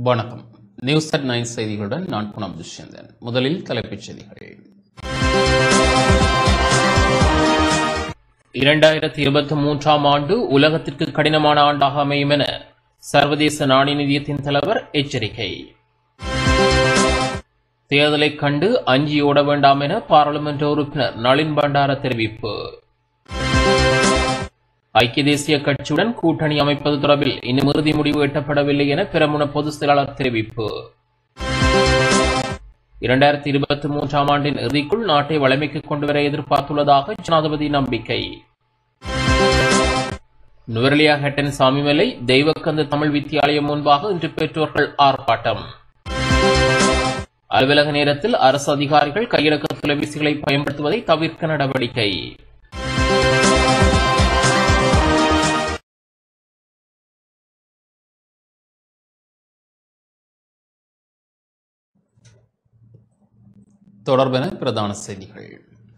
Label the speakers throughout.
Speaker 1: வணக்கம் news at nine செய்திகளுடன் நான் புனம் துஷ்யந்தன் முதலில் தலைப்புச் செய்திகள் இரண்டாயிரத்தி இருபத்தி மூன்றாம் ஆண்டு உலகத்திற்கு கடினமான ஆண்டாக அமையும் என சர்வதேச நாணய நிதியத்தின் தலைவர் எச்சரிக்கை தேர்தலை கண்டு அஞ்சி ஓட வேண்டாம் என பாராளுமன்ற உறுப்பினர் நளின் பண்டார தெரிவிப்பு ஐக்கிய தேசிய கட்சியுடன் கூட்டணி அமைப்பது தொடர்பில் இன்னும் இறுதி முடிவு எட்டப்படவில்லை என பெரமுன பொதுச் செயலாளர் தெரிவிப்பு இரண்டாயிரத்தி இருபத்தி மூன்றாம் ஆண்டின் இறுதிக்குள் நாட்டை வளமைக்கு கொண்டுவர எதிர்பார்த்துள்ளதாக ஜனாதிபதி நம்பிக்கை நுவரலியா ஹெட்டன் சாமிமலை தெய்வக்கந்து தமிழ் வித்தியாலயம் முன்பாக இன்று பெற்றோர்கள் ஆர்ப்பாட்டம் அலுவலக நேரத்தில் அரசு அதிகாரிகள் கையடக்க தொலைபேசிகளை பயன்படுத்துவதை தவிர்க்க நடவடிக்கை தொடர்பென பிரதான செய்திகள்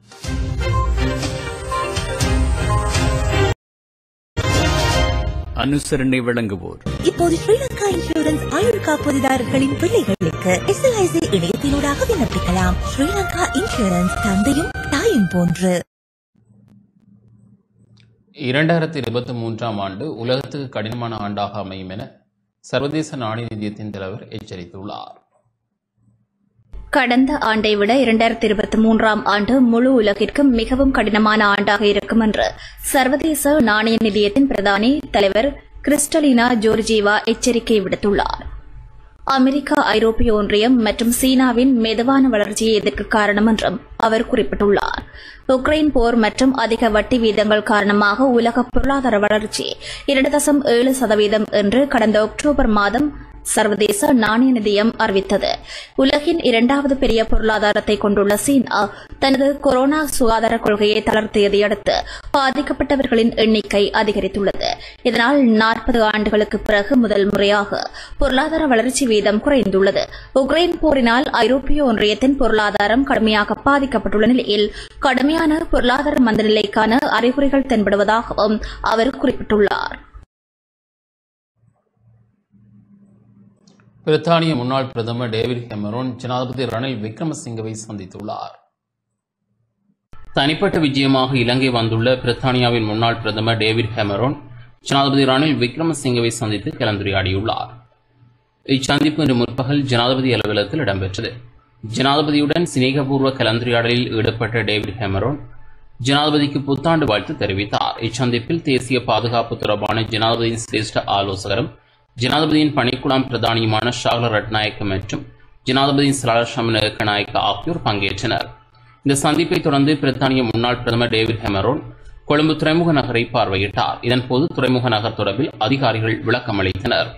Speaker 2: அனுசரணை வழங்குவோர்
Speaker 3: இப்போது ஸ்ரீலங்கா இன்சூரன்ஸ் ஆயுள் காப்புறுதிதாரர்களின் பிள்ளைகளுக்கு எஸ்எல்ஐசி இணையத்தினூடாக விண்ணப்பிக்கலாம் ஸ்ரீலங்கா இன்சூரன்ஸ் தந்தையும் தாயும் போன்று
Speaker 1: இரண்டாயிரத்தி இருபத்தி மூன்றாம் ஆண்டு உலகத்துக்கு கடினமான ஆண்டாக அமையும் என சர்வதேச நாணய நிதியத்தின் தலைவர் எச்சரித்துள்ளார்
Speaker 4: கடந்த ஆண்டை விட இரண்டாயிரத்தி இருபத்தி மூன்றாம் ஆண்டு முழு உலகிற்கும் மிகவும் கடினமான ஆண்டாக இருக்கும் என்று சர்வதேச நாணய நிதியத்தின் பிரதானி தலைவர் கிறிஸ்டலினா ஜோர்ஜீவா எச்சரிக்கை விடுத்துள்ளார் அமெரிக்கா ஐரோப்பிய ஒன்றியம் மற்றும் சீனாவின் மெதுவான வளர்ச்சியே இதற்கு காரணம் என்றும் அவர் குறிப்பிட்டுள்ளார் உக்ரைன் போர் மற்றும் அதிக வட்டி வீதங்கள் காரணமாக உலக பொருளாதார வளர்ச்சி இரண்டு தசம் ஏழு சதவீதம் என்று கடந்த அக்டோபர் மாதம் சர்வதேச நாணய நிதியம் அறிவித்தது உலகின் இரண்டாவது பெரிய பொருளாதாரத்தை கொண்டுள்ள சீனா தனது கொரோனா சுகாதார கொள்கையை தளர்த்தியதை அடுத்து பாதிக்கப்பட்டவர்களின் எண்ணிக்கை அதிகரித்துள்ளது இதனால் நாற்பது ஆண்டுகளுக்கு பிறகு முதல் முறையாக பொருளாதார வளர்ச்சி வீதம் குறைந்துள்ளது உக்ரைன் போரினால் ஐரோப்பிய ஒன்றியத்தின் பொருளாதாரம் கடுமையாக பாதிக்கப்பட்டுள்ள நிலையில் கடுமையான பொருளாதார மந்தநிலைக்கான அறிகுறிகள் தென்படுவதாகவும் அவர் குறிப்பிட்டுள்ளார்
Speaker 1: பிரித்தானிய முன்னாள் பிரதமர் டேவிட் ஹெமரோன் ஜனாதிபதி ரணில் விக்ரமசிங்கவை சந்தித்துள்ளார் தனிப்பட்ட விஜயமாக இலங்கை வந்துள்ள பிரித்தானியாவின் முன்னாள் பிரதமர் டேவிட் ஹெமரோன் ஜனாதிபதி ரணில் விக்ரமசிங்கவை சந்தித்து கலந்துரையாடியுள்ளார் இச்சந்திப்பு இன்று முற்பகல் ஜனாதிபதி அலுவலகத்தில் இடம்பெற்றது ஜனாதிபதியுடன் சிநேகபூர்வ கலந்துரையாடலில் ஈடுபட்ட டேவிட் ஹெமரோன் ஜனாதிபதிக்கு புத்தாண்டு வாழ்த்து தெரிவித்தார் இச்சந்திப்பில் தேசிய பாதுகாப்பு தொடர்பான ஜனாதிபதியின் சிரேஷ்ட ஆலோசகரும் ஜனாதிபதியின் பணிக்குழாம் பிரதானியுமான ஷாகல ரட்நாயக்க மற்றும் ஜனாதிபதியின் சலார் ஷமன ஏக்கநாயக்க ஆகியோர் பங்கேற்றனர் இந்த சந்திப்பை தொடர்ந்து பிரித்தானிய முன்னாள் பிரதமர் டேவிட் ஹெமரோன் கொழும்பு துறைமுக நகரை பார்வையிட்டார் இதன்போது துறைமுக நகர் தொடர்பில் அதிகாரிகள் விளக்கம் அளித்தனர்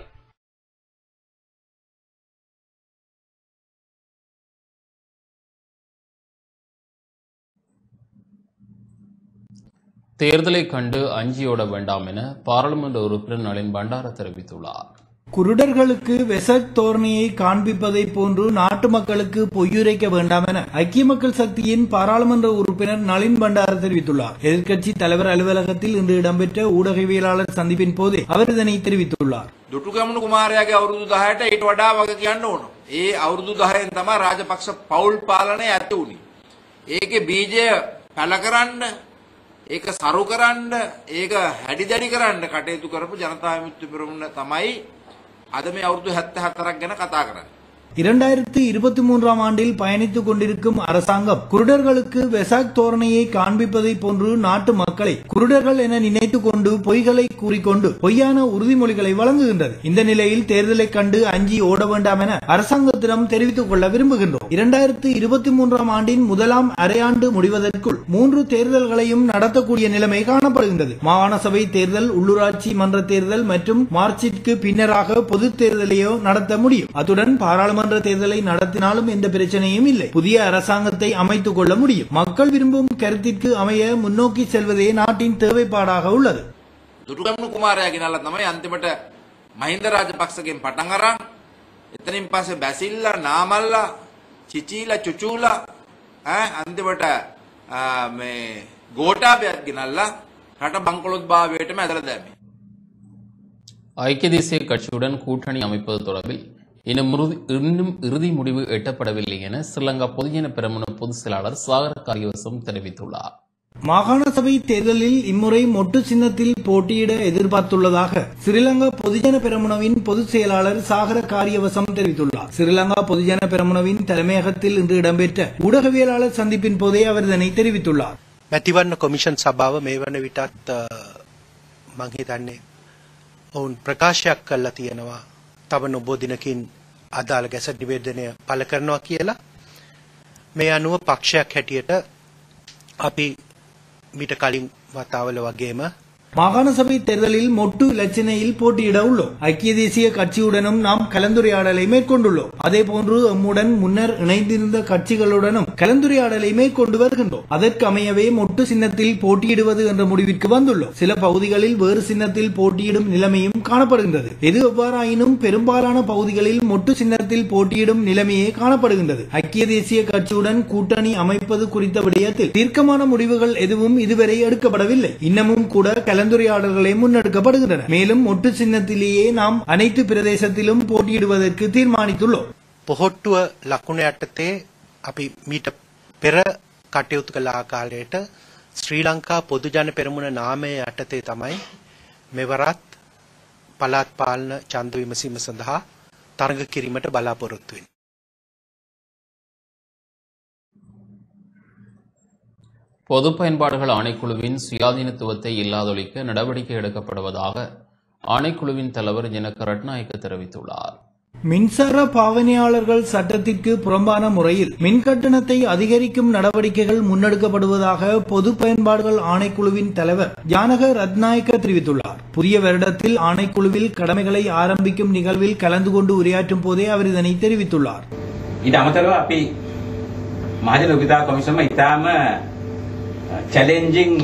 Speaker 1: தேர்தலை கண்டு அஞ்சியோட வேண்டாம் என பாராளுமன்ற உறுப்பினர் நளின் பண்டார தெரிவித்துள்ளார்
Speaker 5: குருடர்களுக்கு வெசக் தோரணையை காண்பிப்பதை போன்று நாட்டு மக்களுக்கு பொய்யுரைக்க வேண்டாம் என ஐக்கிய மக்கள் சக்தியின் பாராளுமன்ற உறுப்பினர் நளின் பண்டார தெரிவித்துள்ளார் எதிர்க்கட்சி தலைவர் அலுவலகத்தில் இன்று இடம்பெற்ற ஊடகவியலாளர் சந்திப்பின் போதே அவர் இதனை தெரிவித்துள்ளார்
Speaker 6: දුටුගැමුණු කුමාරයාගේ අවුරුදු 10ට ඊට වඩා වග කියන්න ඕන. ඒ අවුරුදු 10න් තමයි රාජපක්ෂ පවුල් පාලනය ඇති වුණේ. ඒකේ බීජය පැල කරන්න, ඒක සරු කරන්න, ඒක හැඩි දැඩි කරන්න කටයුතු කරපු ජනතා විමුක්ති පෙරමුණ තමයි අද මේ අවුරුදු 74ක් ගැන කතා කරන්නේ.
Speaker 5: இரண்டாயிரத்து இருபத்தி மூன்றாம் ஆண்டில் பயணித்துக் கொண்டிருக்கும் அரசாங்கம் குருடர்களுக்கு வெசாக் தோரணையை காண்பிப்பதை போன்று நாட்டு மக்களை குருடர்கள் என நினைத்துக் கொண்டு பொய்களை கூறிக்கொண்டு பொய்யான உறுதிமொழிகளை வழங்குகின்றது இந்த நிலையில் தேர்தலை கண்டு அஞ்சி ஓட வேண்டாம் என அரசாங்கத்திடம் தெரிவித்துக் கொள்ள விரும்புகின்றோம் இரண்டாயிரத்து இருபத்தி மூன்றாம் ஆண்டின் முதலாம் அரையாண்டு முடிவதற்குள் மூன்று தேர்தல்களையும் நடத்தக்கூடிய நிலைமை காணப்படுகின்றது மாகாண சபை தேர்தல் உள்ளூராட்சி மன்ற தேர்தல் மற்றும் மார்ச்சிற்கு பின்னராக பொது தேர்தலையோ நடத்த முடியும் அத்துடன் பாராளுமன்ற தேர்தலை நடத்தினாலும் எந்த பிரச்சனையும் இல்லை புதிய அரசாங்கத்தை அமைத்துக் கொள்ள முடியும் மக்கள் விரும்பும் கருத்திற்கு அமைய முன்னோக்கி செல்வதே நாட்டின் தேவைப்பாடாக உள்ளது
Speaker 6: දුටුගැමුණු කුමාරයා ගෙනල්ලා තමයි අන්තිමට මහින්ද රාජපක්ෂගෙන් පටන් අරන් එතනින් පස්සේ බැසිල්ලා නාමල්ලා චිචීලා චුචූලා ඈ අන්තිමට ආ, මේ ගෝඨාභයත් ගෙනල්ලා රට බංකොලොත් භාවයටම ඇදලා දැම්මේ.
Speaker 1: ஐக்கிய தேசிய கட்சியுடன் கூட்டணி அமைப்பது தொடர்பில் இன்னும் இறுதி இன்னும் இறுதி முடிவு எட்டப்படவில்லை என ஸ்ரீலங்கா பொதுஜன பெரமுன பொதுச் செயலாளர் சாகர காரியவசம் தெரிவித்துள்ளார்
Speaker 5: மாகாண சபை தேர்தலில் இம்முறை மொட்டு சின்னத்தில் போட்டியிட எதிர்பார்த்துள்ளதாக ஸ்ரீலங்கா பொதுஜன பெரமுனவின் பொதுச் செயலாளர் சாகர காரியவசம் தெரிவித்துள்ளார் ஸ்ரீலங்கா பொதுஜன பெரமுனவின் தலைமையகத்தில் இன்று இடம்பெற்ற ஊடகவியலாளர் சந்திப்பின் போதே அவர் இதனை தெரிவித்துள்ளார்
Speaker 2: මැතිවන්න කොමිෂන් සභාව මේ වන විටත් මං හිතන්නේ ඔවුන් ප්‍රකාශයක් කල්ලා තියෙනවා තව නොබෝ දිනකින් අදාළ ගැසට් නිවේදනය පළ කරනවා කියලා මේ අනුව පක්ෂයක් හැටියට අපි මිට කලින් වතාවල වගේම
Speaker 5: மாகாண சபை தேர்தலில் மொட்டு இலச்சினையில் போட்டியிட உள்ளோம் ஐக்கிய தேசிய கட்சியுடனும் நாம் கலந்துரையாடலை மேற்கொண்டுள்ளோம் அதே போன்று எம்முடன் முன்னர் இணைந்திருந்த கட்சிகளுடனும் கலந்துரையாடலை மேற்கொண்டு வருகின்றோம் அதற்கு அமையவே மொட்டு சின்னத்தில் போட்டியிடுவது என்ற முடிவிற்கு வந்துள்ளோம் சில பகுதிகளில் வேறு சின்னத்தில் போட்டியிடும் நிலைமையும் காணப்படுகின்றது எது எவ்வாறாயினும் பெரும்பாலான பகுதிகளில் மொட்டு சின்னத்தில் போட்டியிடும் நிலைமையே காணப்படுகின்றது ஐக்கிய தேசிய கட்சியுடன் கூட்டணி அமைப்பது குறித்த விடயத்தில் தீர்க்கமான முடிவுகள் எதுவும் இதுவரை எடுக்கப்படவில்லை இன்னமும் கூட கலந்துரையாடல்களே முன்னெடுக்கப்படுகின்றன மேலும் மொட்டு சின்னத்திலேயே நாம் அனைத்து பிரதேசத்திலும் போட்டியிடுவதற்கு தீர்மானித்துள்ளோம்
Speaker 2: පොහොට්ටුව ලකුණ යටතේ අපි මීට පෙර කටයුතු කළ ආකාරයට ශ්‍රී ලංකා පොදුජන පෙරමුණ නාමය යටතේ තමයි මෙවරත් පළාත් පාලන ඡන්ද විමසීම සඳහා තරඟ කිරීමට බලාපොරොත්තු වෙන්නේ.
Speaker 1: பொது பயன்பாடுகள் ஆணைக்குழுவின் சுயாதீனத்துவத்தை இல்லாதொழிக்க நடவடிக்கை எடுக்கப்படுவதாக ஆணைக்குழுவின் தலைவர் ஜனக ரட்நாயக்க தெரிவித்துள்ளார்
Speaker 5: மின்சார பாவனையாளர்கள் சட்டத்திற்கு புறம்பான முறையில் மின் கட்டணத்தை அதிகரிக்கும் நடவடிக்கைகள் முன்னெடுக்கப்படுவதாக பொது பயன்பாடுகள் ஆணைக்குழுவின் தலைவர் ஜானக ரத்நாயக்க தெரிவித்துள்ளார் புதிய வருடத்தில் ஆணைக்குழுவில் கடமைகளை ஆரம்பிக்கும் நிகழ்வில் கலந்து கொண்டு உரையாற்றும் போதே அவர் இதனை தெரிவித்துள்ளார்
Speaker 7: ඊට අමතරව අපි මහජන උපිතා කොමිසම ඉතාම චැලෙන්ජිං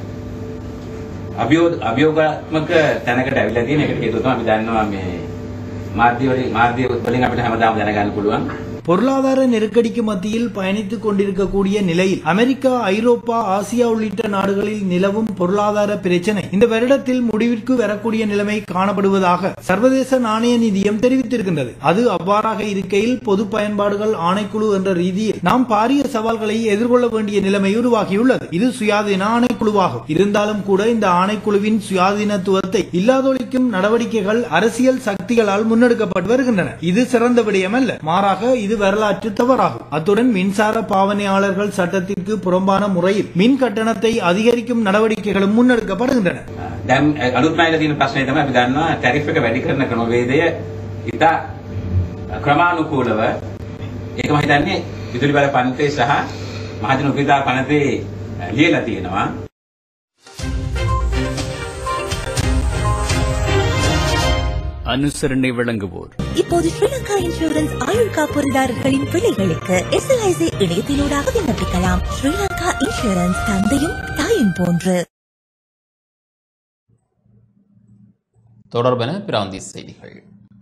Speaker 7: අභියෝගාත්මක තැනකට ඇවිල්ලා තියෙන එකට හේතුව තමයි අපි දන්නවා මේ මාධ්‍ය වලින් මාධ්‍ය වලින් අපිට හැමදාම දැනගන්න පුළුවන්
Speaker 5: பொருளாதார நெருக்கடிக்கு மத்தியில் பயணித்துக் கொண்டிருக்கக்கூடிய நிலையில் அமெரிக்கா ஐரோப்பா ஆசியா உள்ளிட்ட நாடுகளில் நிலவும் பொருளாதார பிரச்சனை இந்த வருடத்தில் முடிவிற்கு வரக்கூடிய நிலைமை காணப்படுவதாக சர்வதேச நாணய நிதியம் தெரிவித்திருக்கின்றது அது அவ்வாறாக இருக்கையில் பொது பயன்பாடுகள் ஆணைக்குழு என்ற ரீதியில் நாம் பாரிய சவால்களை எதிர்கொள்ள வேண்டிய நிலைமை உருவாகியுள்ளது இது சுயாதீன ஆணைக்குழுவாகும் இருந்தாலும் கூட இந்த ஆணைக்குழுவின் சுயாதீனத்துவத்தை இல்லாதொழிக்கும் நடவடிக்கைகள் அரசியல் சக்திகளால் முன்னெடுக்கப்பட்டு வருகின்றன இது சிறந்த விடயமல்ல மாறாக இது வரலாற்று தவறாகும் அத்துடன் மின்சார பாவனையாளர்கள் சட்டத்திற்கு புறம்பான முறையில் மின் கட்டணத்தை அதிகரிக்கும் நடவடிக்கைகளும் முன்னெடுக்கப்படுகின்றன
Speaker 7: දැන් අලුත් ණයක තියෙන ප්‍රශ්නේ තමයි අපි දන්නවා ටැරිෆ් එක වැඩි කරන ක්‍රමවේදය ඉතා ක්‍රමානුකූලව ඒක මම හිතන්නේ විදුලි බල පනතේ සහ මහජන උපිතා පනතේ ලියලා තියෙනවා
Speaker 8: அனுசரணை வழங்குவோர்
Speaker 3: இப்போது ஸ்ரீலங்கா இன்சூரன்ஸ் ஆயுள் காப்புறுதிதாரர்களின் பிள்ளைகளுக்கு எஸ்எல்ஐசி இணையத்தினூடாக விண்ணப்பிக்கலாம் ஸ்ரீலங்கா இன்சூரன்ஸ் தந்தையும் தாயும் போன்று
Speaker 1: தொடர்பென பிராந்திய செய்திகள்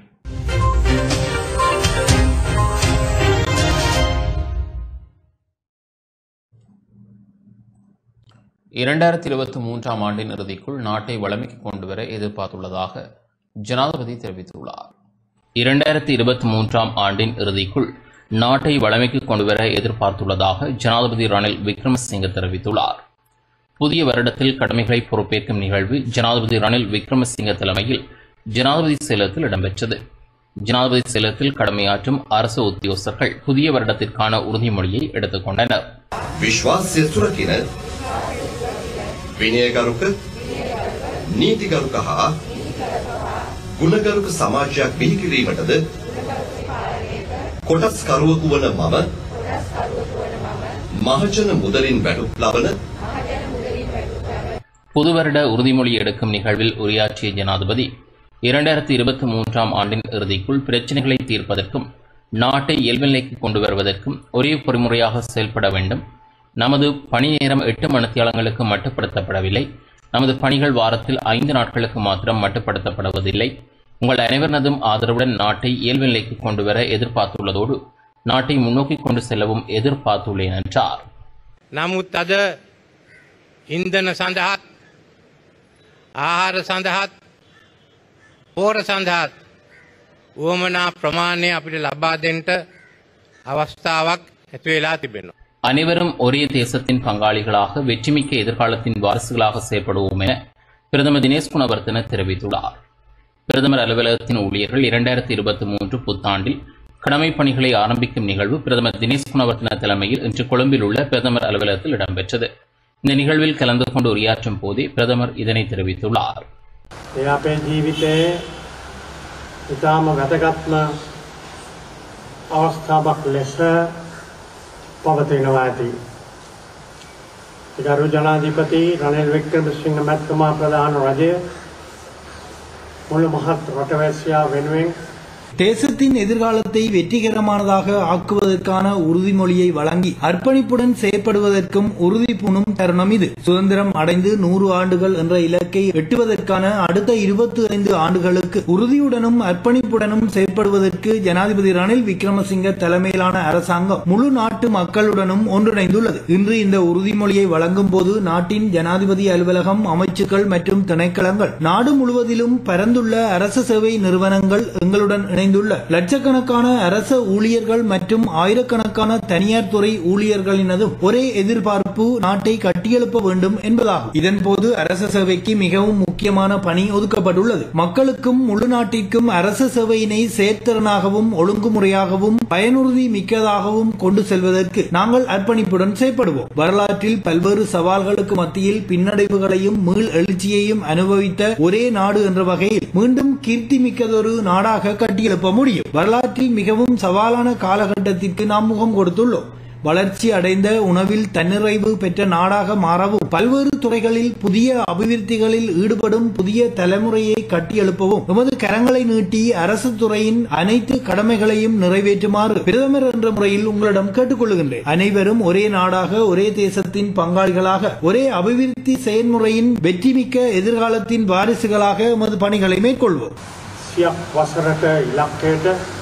Speaker 1: இரண்டாயிரத்தி இருபத்தி மூன்றாம் ஆண்டின் இறுதிக்குள் நாட்டை வளமைக்கு கொண்டுவர எதிர்பார்த்துள்ளதாக ஜனாதிபதி தெரிவித்துள்ளார் இரண்டாயிரத்தி இருபத்தி மூன்றாம் ஆண்டின் இறுதிக்குள் நாட்டை வளமைக்கு கொண்டுவர எதிர்பார்த்துள்ளதாக ஜனாதிபதி ரணில் விக்ரமசிங்க தெரிவித்துள்ளார் புதிய வருடத்தில் கடமைகளை பொறுப்பேற்கும் நிகழ்வு ஜனாதிபதி ரணில் விக்ரமசிங்க தலைமையில் ஜனாதிபதி செயலகத்தில் இடம்பெற்றது ஜனாதிபதி செயலகத்தில் கடமையாற்றும் அரசு உத்தியோகஸ்தர்கள் புதிய வருடத்திற்கான உறுதிமொழியை எடுத்துக்கொண்டனர்
Speaker 9: විශ්වාසය සුරකින විනයගරුක නීතිගරුක හා ගුණගරුක සමාජයක් බිහිකිරීමටද කොටස් කරුවකු වන මම මහජන මුදලින් වැටුප් ලබන
Speaker 1: புது வருட உறுதிமொழி எடுக்கும் நிகழ்வில் உரையாற்றிய ஜனாதிபதி இரண்டாயிரத்தி இருபத்தி மூன்றாம் ஆண்டின் இறுதிக்குள் பிரச்சினைகளை தீர்ப்பதற்கும் நாட்டை இயல்பு நிலைக்கு கொண்டு வருவதற்கும் ஒரே பொறிமுறையாக செயல்பட வேண்டும் நமது பணி நேரம் எட்டு மணித்தியாலங்களுக்கு மட்டுப்படுத்தப்படவில்லை நமது பணிகள் வாரத்தில் ஐந்து நாட்களுக்கு மாத்திரம் மட்டுப்படுத்தப்படுவதில்லை உங்கள் அனைவரனதும் ஆதரவுடன் நாட்டை இயல்பு நிலைக்கு கொண்டு வர எதிர்பார்த்துள்ளதோடு நாட்டை முன்னோக்கி கொண்டு செல்லவும் எதிர்பார்த்துள்ளேன் என்றார்
Speaker 10: නමුත් අද ඉන්දන සඳහත් ආහාර සඳහත් පෝර සඳහත් වුවමනා ප්‍රමාණය අපිට ලබා දෙන්නට අවස්ථාවක් ඇති වෙලා තිබෙනවා.
Speaker 1: அனைவரும் ஒரே தேசத்தின் பங்காளிகளாக வெற்றிமிக்க எதிர்காலத்தின் வாரிசுகளாக செயற்படுவோம் என பிரதமர் தினேஷ் குணவர்த்தன தெரிவித்துள்ளார் பிரதமர் அலுவலகத்தின் ஊழியர்கள் இரண்டாயிரத்தி இருபத்தி மூன்று புத்தாண்டில் கடமைப் பணிகளை ஆரம்பிக்கும் நிகழ்வு பிரதமர் தினேஷ் குணவர்த்தன தலைமையில் இன்று கொழும்பில் உள்ள பிரதமர் அலுவலகத்தில் இடம்பெற்றது இந்த நிகழ்வில் கலந்து கொண்டு உரையாற்றும் போதே பிரதமர் இதனை தெரிவித்துள்ளார்
Speaker 8: ඒ අපේ ජීවිතයේ ඉතාම වැදගත්ම අවස්ථාවක් ලෙස පවතිනවා ඇති. ගරු ජනාධිපති රනිල් වික්‍රමසිංහ මැතිතුමා ප්‍රධාන රජය මුළු මහත් රටවැසියා වෙනුවෙන්
Speaker 5: தேசத்தின் எதிர்காலத்தை வெற்றிகரமானதாக ஆக்குவதற்கான உறுதிமொழியை வழங்கி அர்ப்பணிப்புடன் செயற்படுவதற்கும் உறுதி பூணும் தருணம் இது சுதந்திரம் அடைந்து நூறு ஆண்டுகள் என்ற இலக்கை எட்டுவதற்கான அடுத்த இருபத்தி ஐந்து ஆண்டுகளுக்கு உறுதியுடனும் அர்ப்பணிப்புடனும் செயற்படுவதற்கு ஜனாதிபதி ரணில் விக்ரமசிங்க தலைமையிலான அரசாங்கம் முழு நாட்டு மக்களுடனும் ஒன்றிணைந்துள்ளது இன்று இந்த உறுதிமொழியை வழங்கும் போது நாட்டின் ஜனாதிபதி அலுவலகம் அமைச்சுக்கள் மற்றும் திணைக்களங்கள் நாடு முழுவதிலும் பரந்துள்ள அரசு சேவை நிறுவனங்கள் எங்களுடன் இணைந்துள்ள லட்சக்கணக்கான அரச ஊழியர்கள் மற்றும் ஆயிரக்கணக்கான தனியார் துறை ஊழியர்களினதும் ஒரே எதிர்பார்ப்பு நாட்டை கட்டியெழுப்ப வேண்டும் என்பதாகும் இதன்போது அரச சேவைக்கு மிகவும் முக்கியமான பணி ஒதுக்கப்பட்டுள்ளது மக்களுக்கும் முழு நாட்டிற்கும் அரசு சேவையினை செயற்திறனாகவும் ஒழுங்குமுறையாகவும் பயனுறுதி மிக்கதாகவும் கொண்டு செல்வதற்கு நாங்கள் அர்ப்பணிப்புடன் செயற்படுவோம் வரலாற்றில் பல்வேறு சவால்களுக்கு மத்தியில் பின்னடைவுகளையும் மீள் எழுச்சியையும் அனுபவித்த ஒரே நாடு என்ற வகையில் மீண்டும் கீர்த்தி மிக்கதொரு நாடாக கட்டியெழுப்ப முடியும் வரலாற்றில் மிகவும் சவாலான காலகட்டத்திற்கு நாம் முகம் கொடுத்துள்ளோம் வளர்ச்சி அடைந்த உணவில் தன்னிறைவு பெற்ற நாடாக மாறவும் பல்வேறு துறைகளில் புதிய அபிவிருத்திகளில் ஈடுபடும் புதிய தலைமுறையை கட்டியெழுப்பவும் எமது கரங்களை நீட்டி அரசு துறையின் அனைத்து கடமைகளையும் நிறைவேற்றுமாறு பிரதமர் என்ற முறையில் உங்களிடம் கேட்டுக்கொள்கின்றேன் அனைவரும் ஒரே நாடாக ஒரே தேசத்தின் பங்காளிகளாக ஒரே அபிவிருத்தி செயல்முறையின் வெற்றிமிக்க எதிர்காலத்தின் வாரிசுகளாக எமது பணிகளை மேற்கொள்வோம்
Speaker 8: සියක් වසරක ඉලක්කයට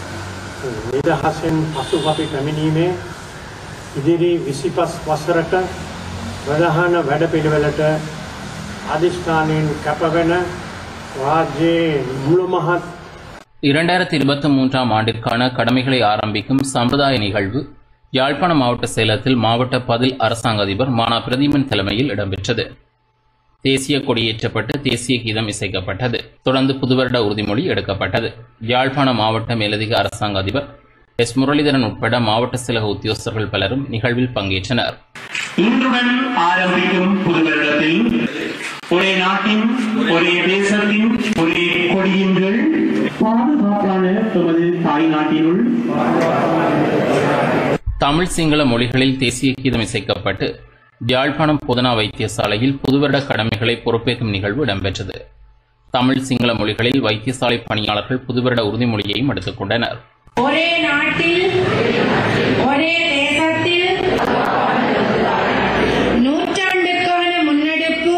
Speaker 8: නිදහසෙන් පසු අපි පැමිණීමේ ඉදිරි විසිපස් වසරට ප්‍රධාන වැඩපිළිවෙලට අධිෂ්ඨානයෙන් කැපවෙන රාජ්‍යයේ මුළු මහත්
Speaker 1: இரண்டாயிரத்தி இருபத்தி மூன்றாம் ஆண்டிற்கான கடமைகளை ஆரம்பிக்கும் சம்பிரதாய நிகழ்வு யாழ்ப்பாண மாவட்ட சேலத்தில் மாவட்ட பதில் அரசாங்க அதிபர் மானா பிரதீபன் தலைமையில் இடம்பெற்றது தேசிய கொடியேற்றப்பட்டு தேசிய கீதம் இசைக்கப்பட்டது தொடர்ந்து புதுவருட உறுதிமொழி எடுக்கப்பட்டது யாழ்ப்பாண மாவட்ட மேலதிக அரசாங்க அதிபர் எஸ் முரளிதரன் உட்பட மாவட்ட சிலக உத்தியோகஸ்தர்கள் பலரும் நிகழ்வில் பங்கேற்றனர்
Speaker 11: இன்றுடன் ஆரம்பிக்கும் புது வருடத்தில் ஒரே நாட்டின் ஒரே தேசத்தின் ஒரே கொடியின் கீழ் பாதுகாப்பான எமது தாய் நாட்டினுள்
Speaker 1: தமிழ் சிங்கள மொழிகளில் தேசிய கீதம் இசைக்கப்பட்டு யாழ்ப்பாணம் பொதனா வைத்தியசாலையில் புதுவருட கடமைகளை பொறுப்பேற்கும் நிகழ்வு இடம்பெற்றது தமிழ் சிங்கள மொழிகளில் வைத்தியசாலை பணியாளர்கள் புதுவருட உறுதிமொழியையும் எடுத்துக் கொண்டனர்
Speaker 12: ஒரே நாட்டில் ஒரே தேசத்தில் நூற்றாண்டுக்கான முன்னெடுப்பு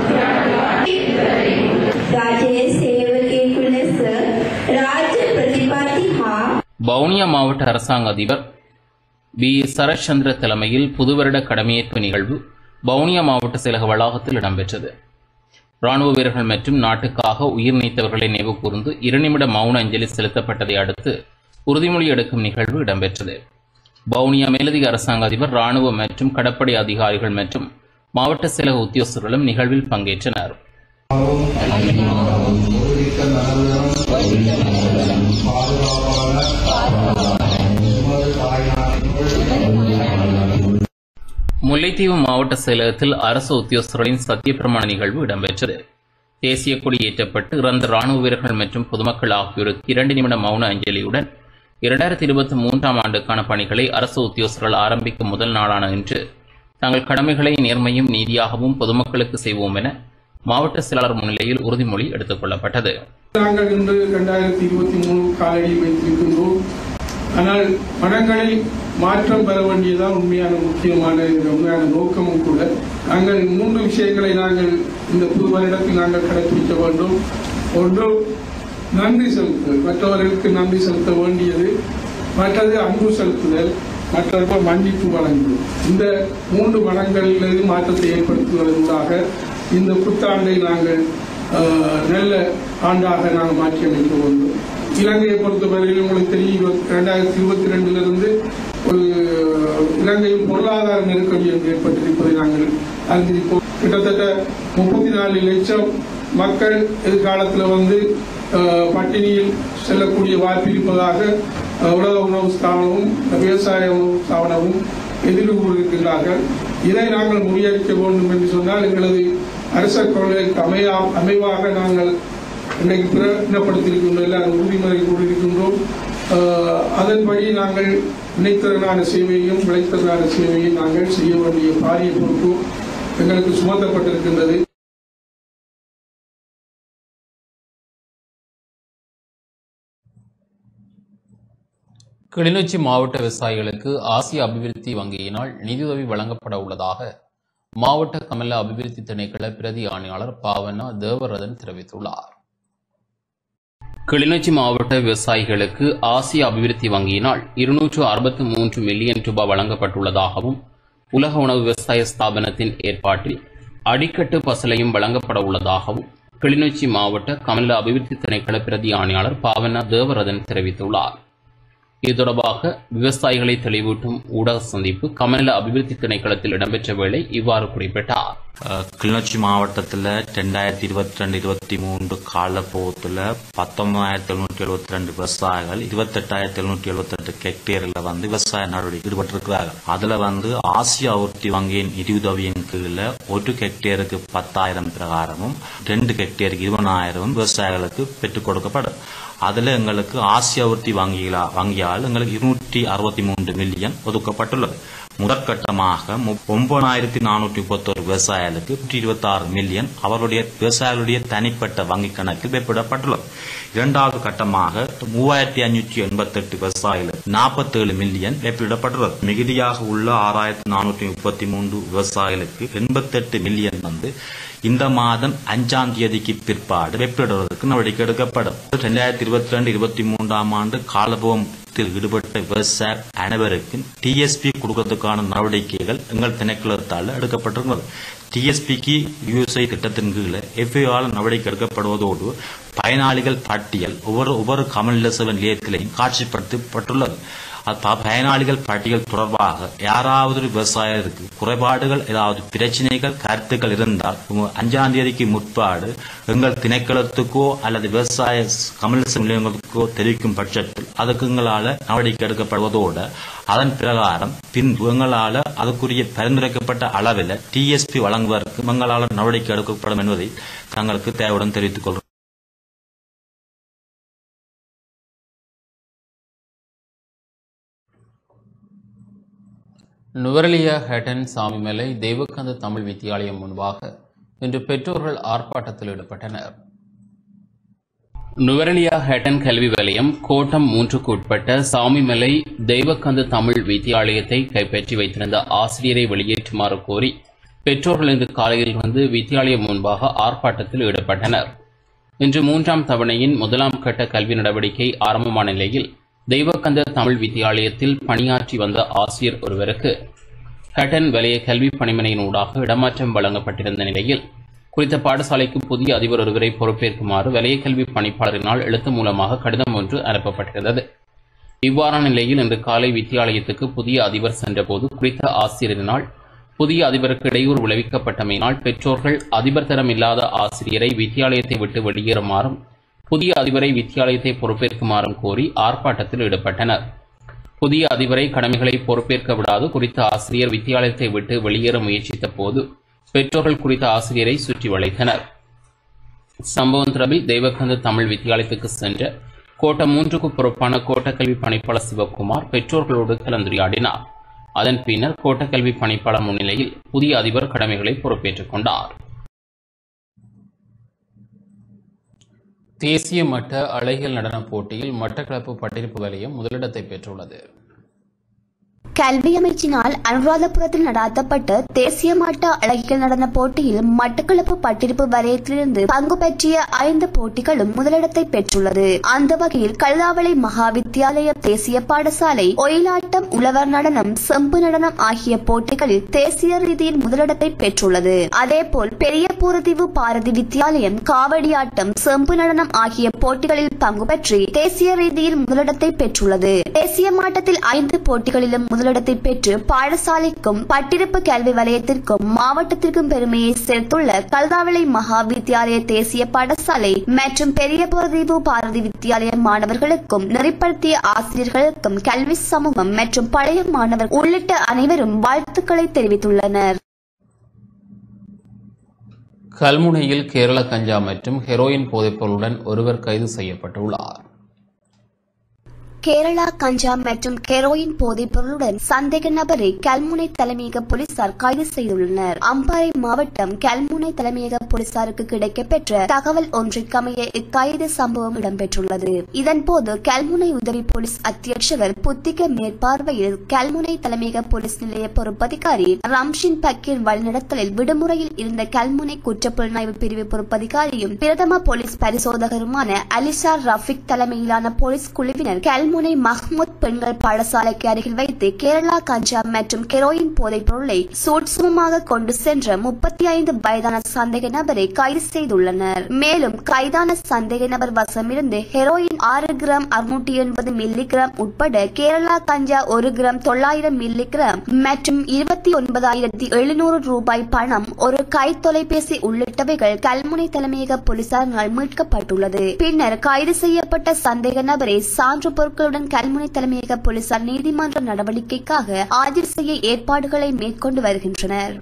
Speaker 3: රජයේ සේවකයෙකු ලෙස රාජ්‍ය ප්‍රතිපත්ති හා
Speaker 1: வவுனியா மாவட்ட அரசாங்க அதிபர் பி சரத்சந்திர தலைமையில் புதுவருட கடமையேற்பு நிகழ்வு வவுனியா மாவட்ட செயலக வளாகத்தில் இடம்பெற்றது ராணுவ வீரர்கள் மற்றும் நாட்டுக்காக உயிர் நீத்தவர்களை நினைவு கூர்ந்து இரு நிமிட மௌன அஞ்சலி செலுத்தப்பட்டதை அடுத்து உறுதிமொழி எடுக்கும் நிகழ்வு இடம்பெற்றது வவுனியா மேலதிக அரசாங்க அதிபர் ராணுவ மற்றும் கடற்படை அதிகாரிகள் மற்றும் மாவட்ட செயலக உத்தியோகஸ்தர்களும் நிகழ்வில் பங்கேற்றனர் முல்லைத்தீவு மாவட்ட செயலகத்தில் அரசு உத்தியோகஸ்தர்களின் சத்தியப்பிரமாண நிகழ்வு இடம்பெற்றது தேசிய கொடி ஏற்றப்பட்டு இறந்த ராணுவ வீரர்கள் மற்றும் பொதுமக்கள் ஆகியோருக்கு இரண்டு நிமிட மௌன அஞ்சலியுடன் இரண்டாயிரத்தி இருபத்தி மூன்றாம் ஆண்டுக்கான பணிகளை அரசு உத்தியோகஸ்தர்கள் ஆரம்பிக்கும் முதல் நாளான இன்று தங்கள் கடமைகளை நேர்மையும் நீதியாகவும் பொதுமக்களுக்கு செய்வோம் என மாவட்ட செயலாளர் முன்னிலையில் உறுதிமொழி எடுத்துக் கொள்ளப்பட்டது
Speaker 13: நாங்கள் இன்று இரண்டாயிரத்தி இருபத்தி மூணு காலடியில் வைத்திருக்கின்றோம் ஆனால் மனங்களில் மாற்றம் பெற வேண்டியதான் உண்மையான முக்கியமான இந்த உண்மையான நோக்கமும் கூட நாங்கள் மூன்று விஷயங்களை நாங்கள் இந்த புது வருடத்தில் நாங்கள் கடைபிடிக்க வேண்டும் ஒன்று நன்றி செலுத்துதல் மற்றவர்களுக்கு நன்றி செலுத்த வேண்டியது மற்றது அன்பு செலுத்துதல் மற்றது மன்னிப்பு வழங்குதல் இந்த மூன்று வளங்களிலிருந்து மாற்றத்தை ஏற்படுத்துவதற்காக இந்த புத்தாண்டை நாங்கள் ஆஹ், நல்ல ஆண்டாக நாங்கள் மாற்றியமைக்க வேண்டும் இலங்கையை பொறுத்தவரையில் உங்களுக்கு தெரியும் இரண்டாயிரத்தி இருபத்தி ரெண்டுல இருந்து ஒரு இலங்கையில் பொருளாதார நெருக்கடி என்று ஏற்பட்டிருப்பதை நாங்கள் அறிந்திருப்போம் கிட்டத்தட்ட முப்பத்தி நாலு லட்சம் மக்கள் எதிர்காலத்தில் வந்து அஹ், பட்டினியில் செல்லக்கூடிய வாய்ப்பு இருப்பதாக அஹ், உலக உணவு ஸ்தாபனமும் விவசாய உணவு ஸ்தாபனமும் எதிர்கொண்டிருக்கிறார்கள் இதை நாங்கள் முறியடிக்க வேண்டும் என்று சொன்னால் எங்களது அரச கொள்கைக்கு அமையா அமைவாக நாங்கள் இன்றைக்கு பிரகடனப்படுத்தியிருக்கின்றோம் எல்லாரும் உறுதிமுறை கூறியிருக்கின்றோம் அஹ், அதன்படி நாங்கள் நினைத்திறனான சேவையையும் விளைத்திறனான சேவையும் நாங்கள் செய்ய வேண்டிய பாரிய பொறுப்பு எங்களுக்கு சுமத்தப்பட்டிருக்கின்றது
Speaker 1: கிளிநொச்சி மாவட்ட விவசாயிகளுக்கு ஆசிய அபிவிருத்தி வங்கியினால் நிதியுதவி வழங்கப்பட உள்ளதாக மாவட்ட கமல அபிவிருத்தி திணைக்கள பிரதி ஆணையாளர் பாவனா தேவரதன் தெரிவித்துள்ளார் கிளிநொச்சி மாவட்ட விவசாயிகளுக்கு ஆசிய அபிவிருத்தி வங்கியினால் இருநூற்று அறுபத்து மூன்று மில்லியன் ரூபாய் வழங்கப்பட்டுள்ளதாகவும் உலக உணவு விவசாய ஸ்தாபனத்தின் ஏற்பாட்டில் அடிக்கட்டு பசலையும் வழங்கப்பட உள்ளதாகவும் கிளிநொச்சி மாவட்ட கமல அபிவிருத்தி திணைக்கள பிரதி ஆணையாளர் பாவனா தேவரதன் தெரிவித்துள்ளார் இது தொடர்பாக விவசாயிகளை தெளிவூட்டும் ஊடக சந்திப்பு கமநல அபிவிருத்தி திணைக்களத்தில் இடம்பெற்ற வேளை இவ்வாறு குறிப்பிட்டார்
Speaker 14: அஹ், கிளிநொச்சி மாவட்டத்தில் ரெண்டாயிரத்தி இருபத்தி ரெண்டு இருபத்தி மூன்று காலப்போகத்தில் பத்தொன்பதாயிரத்தி எழுநூற்றி எழுபத்தி ரெண்டு விவசாயிகள் இருபத்தெட்டாயிரத்தி எழுநூற்றி எழுபத்தெட்டு ஹெக்டேரில் வந்து விவசாய நடவடிக்கை ஈடுபட்டிருக்கிறார்கள் அதில் வந்து ஆசிய அபிவிருத்தி வங்கியின் நிதியுதவியின் கீழே ஒரு ஹெக்டேருக்கு பத்தாயிரம் பிரகாரமும் ரெண்டு ஹெக்டேருக்கு இருபதாயிரமும் விவசாயிகளுக்கு பெற்றுக் கொடுக்கப்படும் அதுல எங்களுக்கு ஆசிய அபிவிருத்தி வங்கிகளா வங்கியால் எங்களுக்கு இருநூற்றி அறுபத்தி மூன்று மில்லியன் ஒதுக்கப்பட்டுள்ளது முதற்கட்டமாக ஒன்பதாயிரத்தி நானூற்றி முப்பத்தொரு விவசாயிகளுக்கு நூற்றி இருபத்தி ஆறு மில்லியன் அவருடைய விவசாயிகளுடைய தனிப்பட்ட வங்கி கணக்கில் வைப்பிடப்பட்டுள்ளது இரண்டாவது கட்டமாக மூவாயிரத்தி ஐநூற்றி எண்பத்தெட்டு விவசாயிகளுக்கு நாற்பத்தேழு மில்லியன் வைப்பிடப்பட்டுள்ளது மிகுதியாக உள்ள ஆறாயிரத்தி நானூற்றி முப்பத்தி மூன்று விவசாயிகளுக்கு எண்பத்தெட்டு மில்லியன் வந்து இந்த மாதம் அஞ்சாம் தேதிக்கு பிற்பாடு வெப்பிடுவதற்கு நடவடிக்கை எடுக்கப்படும் இரண்டாயிரத்தி இருபத்தி ரெண்டு இருபத்தி மூன்றாம் ஆண்டு காலபோகத்தில் ஈடுபட்ட விவசாய அனைவருக்கும் டிஎஸ்பி கொடுக்கறதுக்கான நடவடிக்கைகள் எங்கள் திணைக்களத்தால் எடுக்கப்பட்டிருக்கிறது டிஎஸ்பிக்கு யூஎஸ்ஐ திட்டத்தின் கீழ் எஃப்ஐஆர் நடவடிக்கை எடுக்கப்படுவதோடு பயனாளிகள் பட்டியல் ஒவ்வொரு ஒவ்வொரு கமல் செவன் நிலையத்திலையும் காட்சிப்படுத்தப்பட்டுள்ளது அது ப- பயனாளிகள் பட்டியல் தொடர்பாக யாராவது ஒரு விவசாயிற்கு குறைபாடுகள் ஏதாவது பிரச்சனைகள் கருத்துக்கள் இருந்தால் உங்க அஞ்சாம் தேதிக்கு முற்பாடு எங்கள் திணைக்களத்துக்கோ அல்லது விவசாய கமல் நிலையங்களுக்கோ தெரிவிக்கும் பட்சத்தில் அதுக்கு எங்களால் நடவடிக்கை எடுக்கப்படுவதோடு அதன் பிரகாரம் பின்பு எங்களால் அதுக்குரிய பரிந்துரைக்கப்பட்ட அளவில் டிஎஸ்பி வழங்குவதற்கு எங்களால் நடவடிக்கை எடுக்கப்படும் என்பதை தங்களுக்கு தேவையுடன் தெரிவித்துக் கொள்கிறோம்
Speaker 1: நுவரலியா ஹேட்டன் சாமிமலை தெய்வக்கந்த தமிழ் வித்தியாலயம் முன்பாக இன்று பெற்றோர்கள் ஆர்ப்பாட்டத்தில் ஈடுபட்டனர் நுவரலியா ஹேட்டன் கல்வி வலயம் கோட்டம் மூன்றுக்கு உட்பட்ட சாமிமலை தெய்வக்கந்த தமிழ் வித்தியாலயத்தை கைப்பற்றி வைத்திருந்த ஆசிரியரை வெளியேற்றுமாறு கோரி பெற்றோர்கள் இன்று காலையில் வந்து வித்தியாலயம் முன்பாக ஆர்ப்பாட்டத்தில் ஈடுபட்டனர் இன்று மூன்றாம் தவணையின் முதலாம் கட்ட கல்வி நடவடிக்கை ஆரம்பமான நிலையில் தெய்வக்கந்த தமிழ் வித்தியாலயத்தில் பணியாற்றி வந்த ஆசிரியர் ஒருவருக்கு ஹட்டன் வலய கல்வி பணிமனையின் ஊடாக இடமாற்றம் வழங்கப்பட்டிருந்த நிலையில் குறித்த பாடசாலைக்கு புதிய அதிபர் ஒருவரை பொறுப்பேற்குமாறு வலய கல்வி பணிப்பாளரினால் எழுத்து மூலமாக கடிதம் ஒன்று அனுப்பப்பட்டிருந்தது இவ்வாறான நிலையில் இன்று காலை வித்தியாலயத்துக்கு புதிய அதிபர் சென்றபோது குறித்த ஆசிரியரினால் புதிய அதிபருக்கு இடையூறு விளைவிக்கப்பட்டமையினால் பெற்றோர்கள் அதிபர் தரம் இல்லாத ஆசிரியரை வித்தியாலயத்தை விட்டு வெளியேறுமாறும் புதிய அதிபரை வித்தியாலயத்தை பொறுப்பேற்குமாறும் கோரி ஆர்ப்பாட்டத்தில் ஈடுபட்டனர் புதிய அதிபரை கடமைகளை பொறுப்பேற்க விடாது குறித்த ஆசிரியர் வித்தியாலயத்தை விட்டு வெளியேற முயற்சித்த போது பெற்றோர்கள் குறித்த ஆசிரியரை சுற்றி வளைத்தனர் சம்பவம் தொடர்பில் தெய்வக்கந்த தமிழ் வித்தியாலயத்துக்கு சென்ற கோட்ட மூன்றுக்கு பொறுப்பான கோட்டக்கல்வி பணிப்பாளர் சிவகுமார் பெற்றோர்களோடு கலந்துரையாடினார் அதன் பின்னர் கோட்டக்கல்வி பணிப்பாளர் முன்னிலையில் புதிய அதிபர் கடமைகளை பொறுப்பேற்றுக் கொண்டார் தேசிய மட்ட அழகியல் நடனப் போட்டியில் மட்டக்களப்பு பட்டிருப்பு வலயம் முதலிடத்தை பெற்றுள்ளது
Speaker 15: கல்வி அமைச்சினால் அனுராதபுரத்தில் நடாத்தப்பட்ட தேசிய மட்ட அழகியல் நடன போட்டியில் மட்டக்களப்பு பட்டிருப்பு வலயத்திலிருந்து பங்கு பற்றிய ஐந்து போட்டிகளும் முதலிடத்தை பெற்றுள்ளது அந்த வகையில் கல்லாவளை மகா வித்தியாலய தேசிய பாடசாலை ஒயிலாட்டம் உழவர் நடனம் செம்பு நடனம் ஆகிய போட்டிகளில் தேசிய ரீதியில் முதலிடத்தை பெற்றுள்ளது அதேபோல் பெரிய பூரதீவு பாரதி வித்தியாலயம் காவடியாட்டம் செம்பு நடனம் ஆகிய போட்டிகளில் பங்கு பெற்றி தேசிய ரீதியில் முதலிடத்தை பெற்றுள்ளது தேசிய மாட்டத்தில் ஐந்து போட்டிகளிலும் முதலிடத்தை பெற்று பாடசாலைக்கும் பட்டிருப்பு கல்வி வலயத்திற்கும் மாவட்டத்திற்கும் பெருமையை சேர்த்துள்ள கல்தாவளை மகா வித்தியாலய தேசிய பாடசாலை மற்றும் பெரிய பூரதீவு பாரதி வித்தியாலய மாணவர்களுக்கும் நெறிப்படுத்திய ஆசிரியர்களுக்கும் கல்வி சமூகம் மற்றும் பழைய மாணவர் உள்ளிட்ட அனைவரும் வாழ்த்துக்களை தெரிவித்துள்ளனர்
Speaker 1: கல்முனையில் கேரள கஞ்சா மற்றும் ஹெரோயின் போதைப்பொருளுடன் ஒருவர் கைது செய்யப்பட்டுள்ளார்
Speaker 15: கேரளா கஞ்சா மற்றும் கெரோயின் போதைப் பொருளுடன் சந்தேக நபரை கல்முனை தலைமையக போலீசார் கைது செய்துள்ளனர் அம்பாறை மாவட்டம் கல்முனை தலைமையக போலீசாருக்கு கிடைக்கப்பெற்ற தகவல் ஒன்றிற்கமைய இக்கைது சம்பவம் இடம்பெற்றுள்ளது இதன்போது கல்முனை உதவி போலீஸ் அத்தியட்சகர் புத்திக மேற்பார்வையில் கல்முனை தலைமையக போலீஸ் நிலைய பொறுப்பதிகாரி ரம்ஷின் பக்கீர் வழிநடத்தலில் விடுமுறையில் இருந்த கல்முனை குற்றப்புலனாய்வு பிரிவு பொறுப்பதிகாரியும் பிரதம போலீஸ் பரிசோதகருமான அலிஷா ரஃபிக் தலைமையிலான போலீஸ் குழுவினர் கல்முனை மஹ்மூத் பெண்கள் பாடசாலைக்கு அருகில் வைத்து கேரளா கஞ்சா மற்றும் கெரோயின் போதைப் பொருளை சூட்சுமமாக கொண்டு சென்ற முப்பத்தி ஐந்து வயதான சந்தேக நபரை கைது செய்துள்ளனர் மேலும் கைதான சந்தேக நபர் வசமிருந்து ஹெரோயின் ஆறு கிராம் அறுநூற்றி எண்பது மில்லி கிராம் உட்பட கேரளா கஞ்சா ஒரு கிராம் தொள்ளாயிரம் மில்லி கிராம் மற்றும் இருபத்தி ஒன்பதாயிரத்தி எழுநூறு ரூபாய் பணம் ஒரு கை தொலைபேசி உள்ளிட்டவைகள் கல்முனை தலைமையக போலீசாரினால் மீட்கப்பட்டுள்ளது பின்னர் கைது செய்யப்பட்ட சந்தேக நபரை சான்று பொருட்களுடன் கல்முனை தலைமையக போலீசார் நீதிமன்ற நடவடிக்கைக்காக ஆஜர் செய்ய ஏற்பாடுகளை மேற்கொண்டு வருகின்றனர்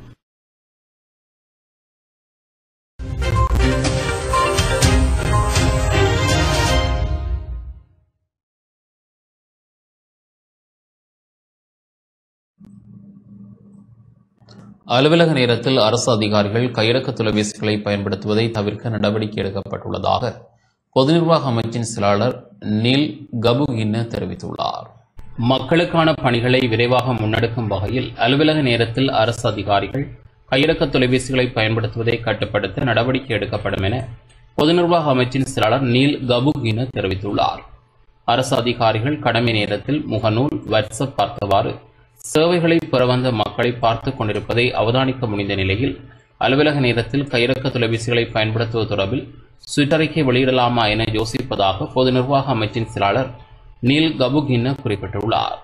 Speaker 1: அலுவலக நேரத்தில் அரசு அதிகாரிகள் கையடக்க தொலைபேசிகளை பயன்படுத்துவதை தவிர்க்க நடவடிக்கை எடுக்கப்பட்டுள்ளதாக பொது நிர்வாக அமைச்சின் செயலாளர் நீல் கபுகின்ன தெரிவித்துள்ளார் மக்களுக்கான பணிகளை விரைவாக முன்னெடுக்கும் வகையில் அலுவலக நேரத்தில் அரசு அதிகாரிகள் கையடக்க தொலைபேசிகளை பயன்படுத்துவதை கட்டுப்படுத்த நடவடிக்கை எடுக்கப்படும் என பொது நிர்வாக அமைச்சின் செயலாளர் நீல் கபுகின தெரிவித்துள்ளார் அரசு அதிகாரிகள் கடமை நேரத்தில் முகநூல் வாட்ஸ்அப் பார்த்தவாறு சேவைகளை பெற வந்த மக்களை பார்த்து கொண்டிருப்பதை அவதானிக்க முடிந்த நிலையில் அலுவலக நேரத்தில் கையடக்க தொலைபேசிகளை பயன்படுத்துவது தொடர்பில் சுற்றறிக்கை வெளியிடலாமா என யோசிப்பதாக பொது நிர்வாக அமைச்சின் செயலாளர் நீல் கபுகின்ன குறிப்பிட்டுள்ளார்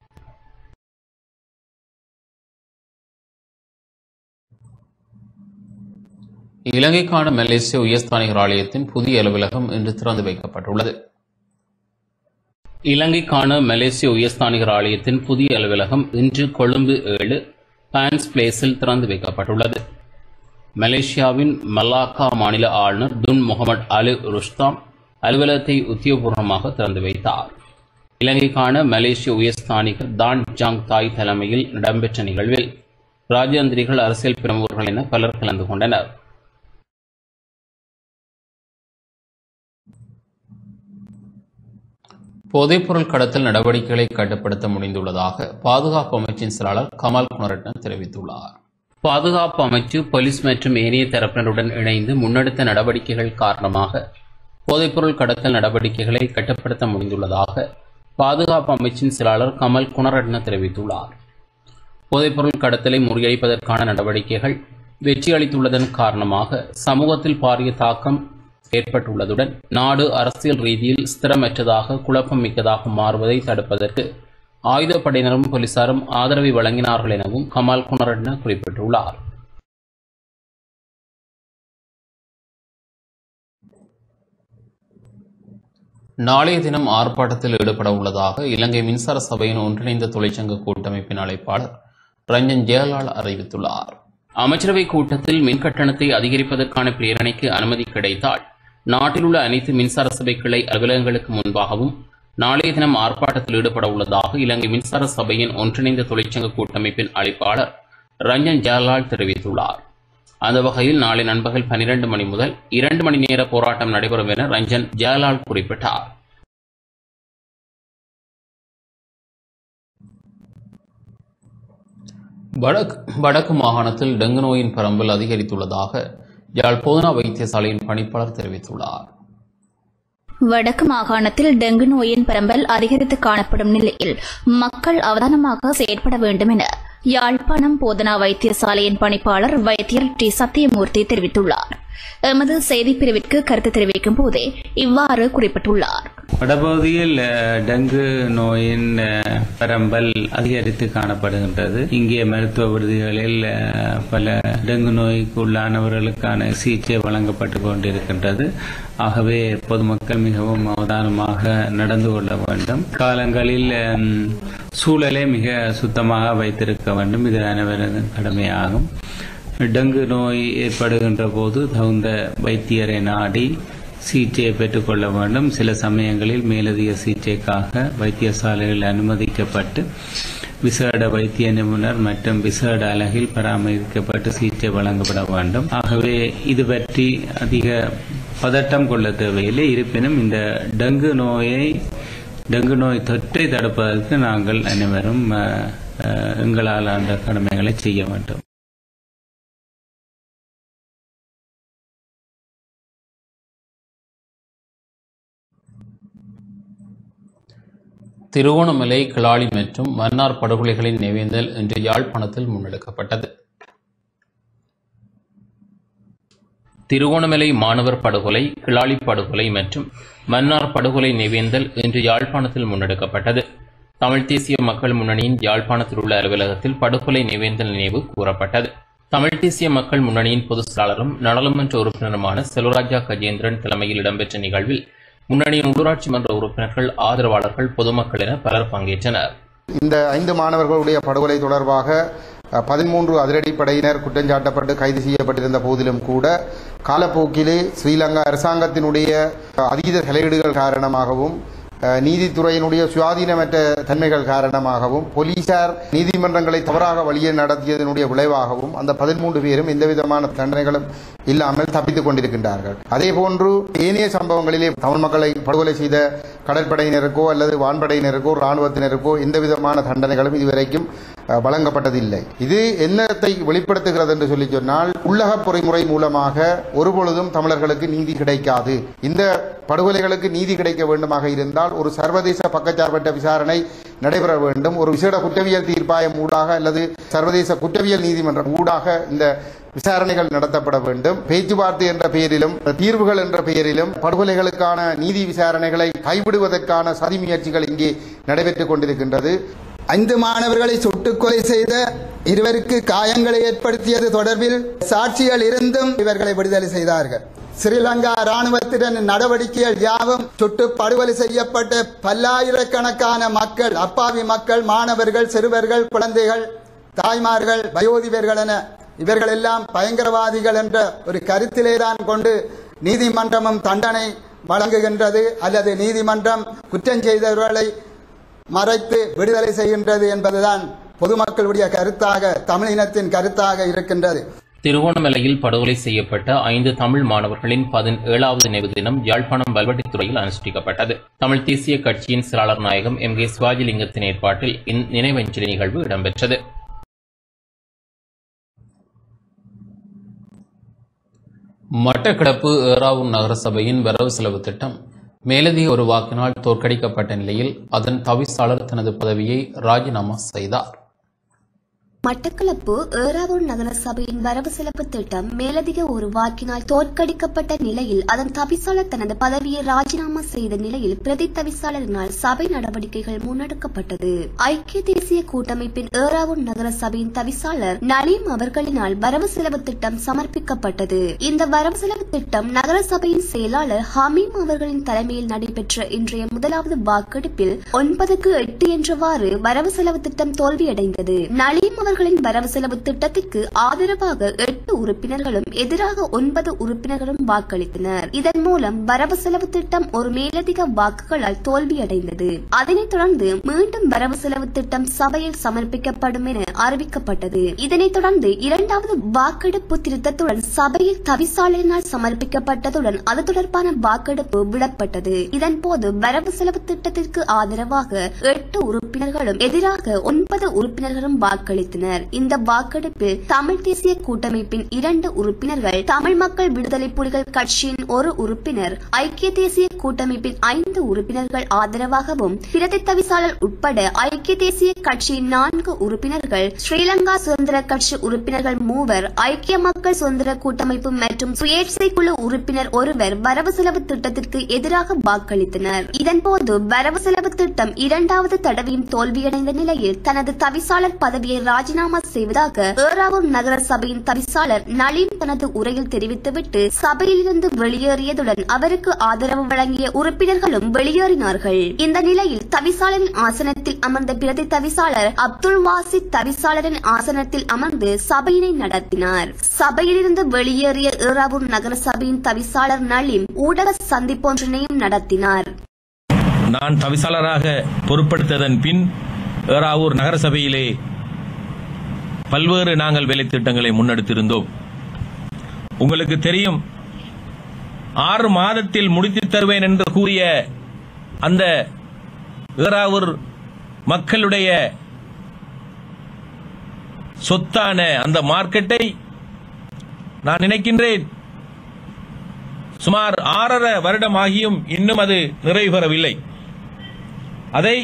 Speaker 1: இலங்கைக்கான மலேசிய உயர்ஸ்தானிகர் ஆலயத்தின் புதிய அலுவலகம் இன்று திறந்து வைக்கப்பட்டுள்ளது இலங்கைக்கான மலேசிய உயர்ஸ்தானிகர் ஆலயத்தின் புதிய அலுவலகம் இன்று கொழும்பு ஏழு பான்ஸ் பிளேஸில் திறந்து வைக்கப்பட்டுள்ளது மலேசியாவின் மலாக்கா மாநில ஆளுநர் துன் முகமது அலி ருஷ்தாம் அலுவலகத்தை உத்தியோகபூர்வமாக திறந்து வைத்தார் இலங்கைக்கான மலேசிய உயர்ஸ்தானிகர் தான் ஜாங் தாய் தலைமையில் இடம்பெற்ற நிகழ்வில் ராஜதந்திரிகள் அரசியல் பிரமுகர்கள் என பலர் கலந்து கொண்டனர் போதைப்பொருள் கடத்தல் நடவடிக்கைகளை கட்டுப்படுத்த முடிந்துள்ளதாக பாதுகாப்பு அமைச்சின் செயலாளர் கமல் குணரட்ன தெரிவித்துள்ளார் பாதுகாப்பு அமைச்சு போலீஸ் மற்றும் ஏனைய தரப்பினருடன் இணைந்து முன்னெடுத்த நடவடிக்கைகள் காரணமாக போதைப்பொருள் கடத்தல் நடவடிக்கைகளை கட்டுப்படுத்த முடிந்துள்ளதாக பாதுகாப்பு அமைச்சின் செயலாளர் கமல் குணரட்ன தெரிவித்துள்ளார் போதைப்பொருள் கடத்தலை முறியடிப்பதற்கான நடவடிக்கைகள் வெற்றி அளித்துள்ளதன் காரணமாக சமூகத்தில் பாரிய தாக்கம் ஏற்பட்டுள்ளதுடன் நாடு அரசியல் ரீதியில் ஸ்திரமற்றதாக குழப்பம் மிக்கதாக மாறுவதை தடுப்பதற்கு ஆயுதப்படையினரும் போலீசாரும் ஆதரவை வழங்கினார்கள் எனவும் கமால் குணரட்ன குறிப்பிட்டுள்ளார் நாளைய தினம் ஆர்ப்பாட்டத்தில் ஈடுபட உள்ளதாக இலங்கை மின்சார சபையின் ஒன்றிணைந்த தொழிற்சங்க கூட்டமைப்பின் அழைப்பாளர் ரஞ்சன் ஜெயலால் அறிவித்துள்ளார் அமைச்சரவை கூட்டத்தில் மின் கட்டணத்தை அதிகரிப்பதற்கான பிரேரணைக்கு அனுமதி கிடைத்தால் நாட்டில் உள்ள அனைத்து மின்சார சபை கிளை அலுவலகங்களுக்கு முன்பாகவும் நாளைய தினம் ஆர்ப்பாட்டத்தில் ஈடுபட உள்ளதாக இலங்கை மின்சார சபையின் ஒன்றிணைந்த தொழிற்சங்க கூட்டமைப்பின் அழைப்பாளர் ரஞ்சன் ஜெயலால் தெரிவித்துள்ளார் அந்த வகையில் நாளை நண்பகல் பனிரெண்டு மணி முதல் இரண்டு மணி நேர போராட்டம் நடைபெறும் என ரஞ்சன் ஜெயலால் குறிப்பிட்டார் வடக்கு வடக்கு மாகாணத்தில் டெங்கு நோயின் பரம்பல் அதிகரித்துள்ளதாக யாழ் போதனா வைத்தியசாலையின் பணிப்பாளர் தெரிவித்துள்ளார்
Speaker 4: வடக்கு மாகாணத்தில் டெங்கு நோயின் பரம்பல் அதிகரித்து காணப்படும் நிலையில் மக்கள் அவதானமாக செயற்பட வேண்டும் என யாழ்ப்பாணம் போதனா வைத்தியசாலையின் பணிப்பாளர் வைத்தியர் டி சத்தியமூர்த்தி தெரிவித்துள்ளார் எமது செய்திப்பிரிவிற்கு கருத்து தெரிவிக்கும் போதே இவ்வாறு குறிப்பிட்டுள்ளார்
Speaker 16: வடபகுதியில் அஹ், டெங்கு நோயின் அஹ், பரம்பல் அதிகரித்து காணப்படுகின்றது இங்கே மருத்துவ விடுதிகளில் அஹ், பல டெங்கு நோய்க்கு உள்ளானவர்களுக்கான சிகிச்சை வழங்கப்பட்டு கொண்டிருக்கின்றது ஆகவே பொதுமக்கள் மிகவும் அவதானமாக நடந்து கொள்ள வேண்டும் காலங்களில் ஹம், சூழலை மிக சுத்தமாக வைத்திருக்க வேண்டும் இது அனைவரது கடமையாகும் டெங்கு நோய் ஏற்படுகின்ற போது தகுந்த வைத்தியரை நாடி சிகிச்சையை பெற்றுக்கொள்ள வேண்டும் சில சமயங்களில் மேலதிக சிகிச்சைக்காக வைத்தியசாலையில் அனுமதிக்கப்பட்டு விசேட வைத்திய நிபுணர் மற்றும் விசேட அலகில் பராமரிக்கப்பட்டு சிகிச்சை வழங்கப்பட வேண்டும் ஆகவே இது பற்றி அதிக பதட்டம் கொள்ள தேவையில்லை இருப்பினும் இந்த டெங்கு நோயை டெங்கு நோய் தொற்றை தடுப்பதற்கு நாங்கள் அனைவரும் அஹ், அஹ், எங்களால் அந்த கடமைகளை செய்ய வேண்டும்
Speaker 1: திருவோணமலை கிளாலி மற்றும் மன்னார் படுகொலைகளின் நினைவேந்தல் இன்று யாழ்ப்பாணத்தில் முன்னெடுக்கப்பட்டது திருவோணமலை மாணவர் படுகொலை கிளாலி படுகொலை மற்றும் மன்னார் படுகொலை நினைவேந்தல் இன்று யாழ்ப்பாணத்தில் முன்னெடுக்கப்பட்டது தமிழ் தேசிய மக்கள் முன்னணியின் யாழ்ப்பாணத்தில் உள்ள அலுவலகத்தில் படுகொலை நினைவேந்தல் நினைவு கூறப்பட்டது தமிழ் தேசிய மக்கள் முன்னணியின் பொதுச் செயலாளரும் நாடாளுமன்ற உறுப்பினருமான செல்வராஜா கஜேந்திரன் தலைமையில் இடம்பெற்ற நிகழ்வில் முன்னணியின் உள்ளூராட்சி மன்ற உறுப்பினர்கள் ஆதரவாளர்கள் பொதுமக்கள் என பலர் பங்கேற்றனர்
Speaker 17: இந்த ஐந்து மாணவர்களுடைய படுகொலை தொடர்பாக அஹ், பதிமூன்று அதிரடிப்படையினர் குற்றஞ்சாட்டப்பட்டு கைது செய்யப்பட்டிருந்த போதிலும் கூட காலப்போக்கிலே ஸ்ரீலங்கா அரசாங்கத்தினுடைய அஹ், அதீத தலையீடுகள் காரணமாகவும் அஹ், நீதித்துறையினுடைய சுயாதீனமற்ற தன்மைகள் காரணமாகவும் போலீசார் நீதிமன்றங்களை தவறாக வழியே நடத்தியதனுடைய விளைவாகவும் அந்த பதிமூன்று பேரும் எந்தவிதமான தண்டனைகளும் இல்லாமல் தப்பித்துக் கொண்டிருக்கின்றார்கள் அதே போன்று ஏனைய சம்பவங்களிலே தமிழ் மக்களை படுகொலை செய்த கடற்படையினருக்கோ அல்லது வான்படையினருக்கோ இராணுவத்தினருக்கோ எந்தவிதமான தண்டனைகளும் இதுவரைக்கும் அஹ், வழங்கப்பட்டதில்லை இது என்னத்தை வெளிப்படுத்துகிறது என்று சொல்லி சொன்னால் உள்ளக பொறிமுறை மூலமாக ஒருபொழுதும் தமிழர்களுக்கு நீதி கிடைக்காது இந்த படுகொலைகளுக்கு நீதி கிடைக்க வேண்டுமாக இருந்தால் ஒரு சர்வதேச பக்கச்சார்பற்ற விசாரணை நடைபெற வேண்டும் ஒரு விசேட குற்றவியல் தீர்ப்பாயம் ஊடாக அல்லது சர்வதேச குற்றவியல் நீதிமன்றம் ஊடாக இந்த விசாரணைகள் நடத்தப்பட வேண்டும் பேச்சுவார்த்தை என்ற பெயரிலும் தீர்வுகள் என்ற பெயரிலும் படுகொலைகளுக்கான நீதி விசாரணைகளை கைவிடுவதற்கான சதி முயற்சிகள் இங்கே நடைபெற்றுக் கொண்டிருக்கின்றது
Speaker 18: ஐந்து மாணவர்களை சுட்டுக் கொலை செய்த இருவருக்கு காயங்களை ஏற்படுத்தியது தொடர்பில் சாட்சிகள் இருந்தும் இவர்களை விடுதலை செய்தார்கள் ஸ்ரீலங்கா ராணுவத்தின் நடவடிக்கைகள் யாவும் சுட்டு படுகொலை செய்யப்பட்ட பல்லாயிரக்கணக்கான மக்கள் அப்பாவி மக்கள் மாணவர்கள் சிறுவர்கள் குழந்தைகள் தாய்மார்கள் வயோதிபர்கள் என இவர்கள் எல்லாம் பயங்கரவாதிகள் என்ற ஒரு கருத்திலேதான் கொண்டு நீதிமன்றமும் தண்டனை வழங்குகின்றது அல்லது நீதிமன்றம் குற்றம் செய்தவர்களை மறைத்து விடுதலை செய்கின்றது என்பதுதான் பொதுமக்களுடைய கருத்தாக தமிழினத்தின் கருத்தாக இருக்கின்றது
Speaker 1: திருவோணமலையில் படுகொலை செய்யப்பட்ட ஐந்து தமிழ் மாணவர்களின் பதினேழாவது நினைவு தினம் யாழ்ப்பாணம் வல்வெட்டித்துறையில் அனுஷ்டிக்கப்பட்டது தமிழ் தேசிய கட்சியின் செயலாளர் நாயகம் எம் கே சிவாஜிலிங்கத்தின் ஏற்பாட்டில் இந்நினைவஞ்சலி நிகழ்வு இடம்பெற்றது மட்டக்களப்பு ஏறாவூர் நகரசபையின் வரவு செலவு திட்டம் மேலதிக ஒரு வாக்கினால் தோற்கடிக்கப்பட்ட நிலையில் அதன் தவிசாளர் தனது பதவியை ராஜினாமா செய்தார்
Speaker 15: மட்டக்களப்பு ஏறாவூர் நகர சபையின் வரவு செலவு திட்டம் மேலதிக ஒரு வாக்கினால் தோற்கடிக்கப்பட்ட நிலையில் அதன் தவிசாளர் தனது பதவியை ராஜினாமா செய்த நிலையில் பிரதி தவிசாளரினால் சபை நடவடிக்கைகள் முன்னெடுக்கப்பட்டது ஐக்கிய தேசிய கூட்டமைப்பின் ஏறாவூர் நகர சபையின் தவிசாளர் நலீம் அவர்களினால் வரவு செலவு திட்டம் சமர்ப்பிக்கப்பட்டது இந்த வரவு செலவு திட்டம் நகர சபையின் செயலாளர் ஹமீம் அவர்களின் தலைமையில் நடைபெற்ற இன்றைய முதலாவது வாக்கெடுப்பில் ஒன்பதுக்கு எட்டு என்றவாறு வரவு செலவு திட்டம் தோல்வியடைந்தது நலீம் அவர்களின் வரவு செலவு திட்டத்திற்கு ஆதரவாக எட்டு உறுப்பினர்களும் எதிராக ஒன்பது உறுப்பினர்களும் வாக்களித்தனர் இதன் மூலம் வரவு செலவு திட்டம் ஒரு மேலதிக வாக்குகளால் தோல்வியடைந்தது அதனைத் தொடர்ந்து மீண்டும் வரவு செலவு திட்டம் சபையில் சமர்ப்பிக்கப்படும் என அறிவிக்கப்பட்டது இதனைத் தொடர்ந்து இரண்டாவது வாக்கெடுப்பு திருத்தத்துடன் சபையில் தவிசாளரினால் சமர்ப்பிக்கப்பட்டதுடன் அது தொடர்பான வாக்கெடுப்பு விடப்பட்டது இதன் போது வரவு செலவு திட்டத்திற்கு ஆதரவாக எட்டு உறுப்பினர்களும் எதிராக ஒன்பது உறுப்பினர்களும் வாக்களித்தனர் வாக்களித்தனர் இந்த வாக்கெடுப்பில் தமிழ் தேசிய கூட்டமைப்பின் இரண்டு உறுப்பினர்கள் தமிழ் மக்கள் விடுதலை புலிகள் கட்சியின் ஒரு உறுப்பினர் ஐக்கிய தேசிய கூட்டமைப்பின் ஐந்து உறுப்பினர்கள் ஆதரவாகவும் பிரதி தவிசாளர் உட்பட ஐக்கிய தேசிய கட்சியின் நான்கு உறுப்பினர்கள் ஸ்ரீலங்கா சுதந்திர கட்சி உறுப்பினர்கள் மூவர் ஐக்கிய மக்கள் சுதந்திர கூட்டமைப்பு மற்றும் சுயேட்சை குழு உறுப்பினர் ஒருவர் வரவு செலவு திட்டத்திற்கு எதிராக வாக்களித்தனர் இதன்போது வரவு செலவு திட்டம் இரண்டாவது தடவையும் தோல்வியடைந்த நிலையில் தனது தவிசாளர் பதவியை ராஜினாமா செய்வதாக ஏறாவூர் நகர சபையின் தவிசாளர் நளின் தனது உரையில் தெரிவித்துவிட்டு சபையிலிருந்து வெளியேறியதுடன் அவருக்கு ஆதரவு வழங்கிய உறுப்பினர்களும் வெளியேறினார்கள் இந்த நிலையில் தவிசாளரின் ஆசனத்தில் அமர்ந்த பிரதி தவிசாளர் அப்துல் வாசித் தவிசாளரின் ஆசனத்தில் அமர்ந்து சபையினை நடத்தினார் சபையிலிருந்து வெளியேறிய ஏறாவூர் நகர சபையின் தவிசாளர் நளிம் ஊடக சந்திப்பொன்றினையும் நடத்தினார்
Speaker 19: நான் தவிசாளராக பொறுப்படுத்ததன் பின் ஏறாவூர் நகரசபையிலே பல்வேறு நாங்கள் வேலை திட்டங்களை முன்னெடுத்திருந்தோம் உங்களுக்கு தெரியும் ஆறு மாதத்தில் முடித்து தருவேன் என்று கூறிய அந்த ஏறாவூர் மக்களுடைய சொத்தான அந்த மார்க்கெட்டை நான் நினைக்கின்றேன் சுமார் ஆறரை வருடம் ஆகியும் இன்னும் அது நிறைவு பெறவில்லை அதை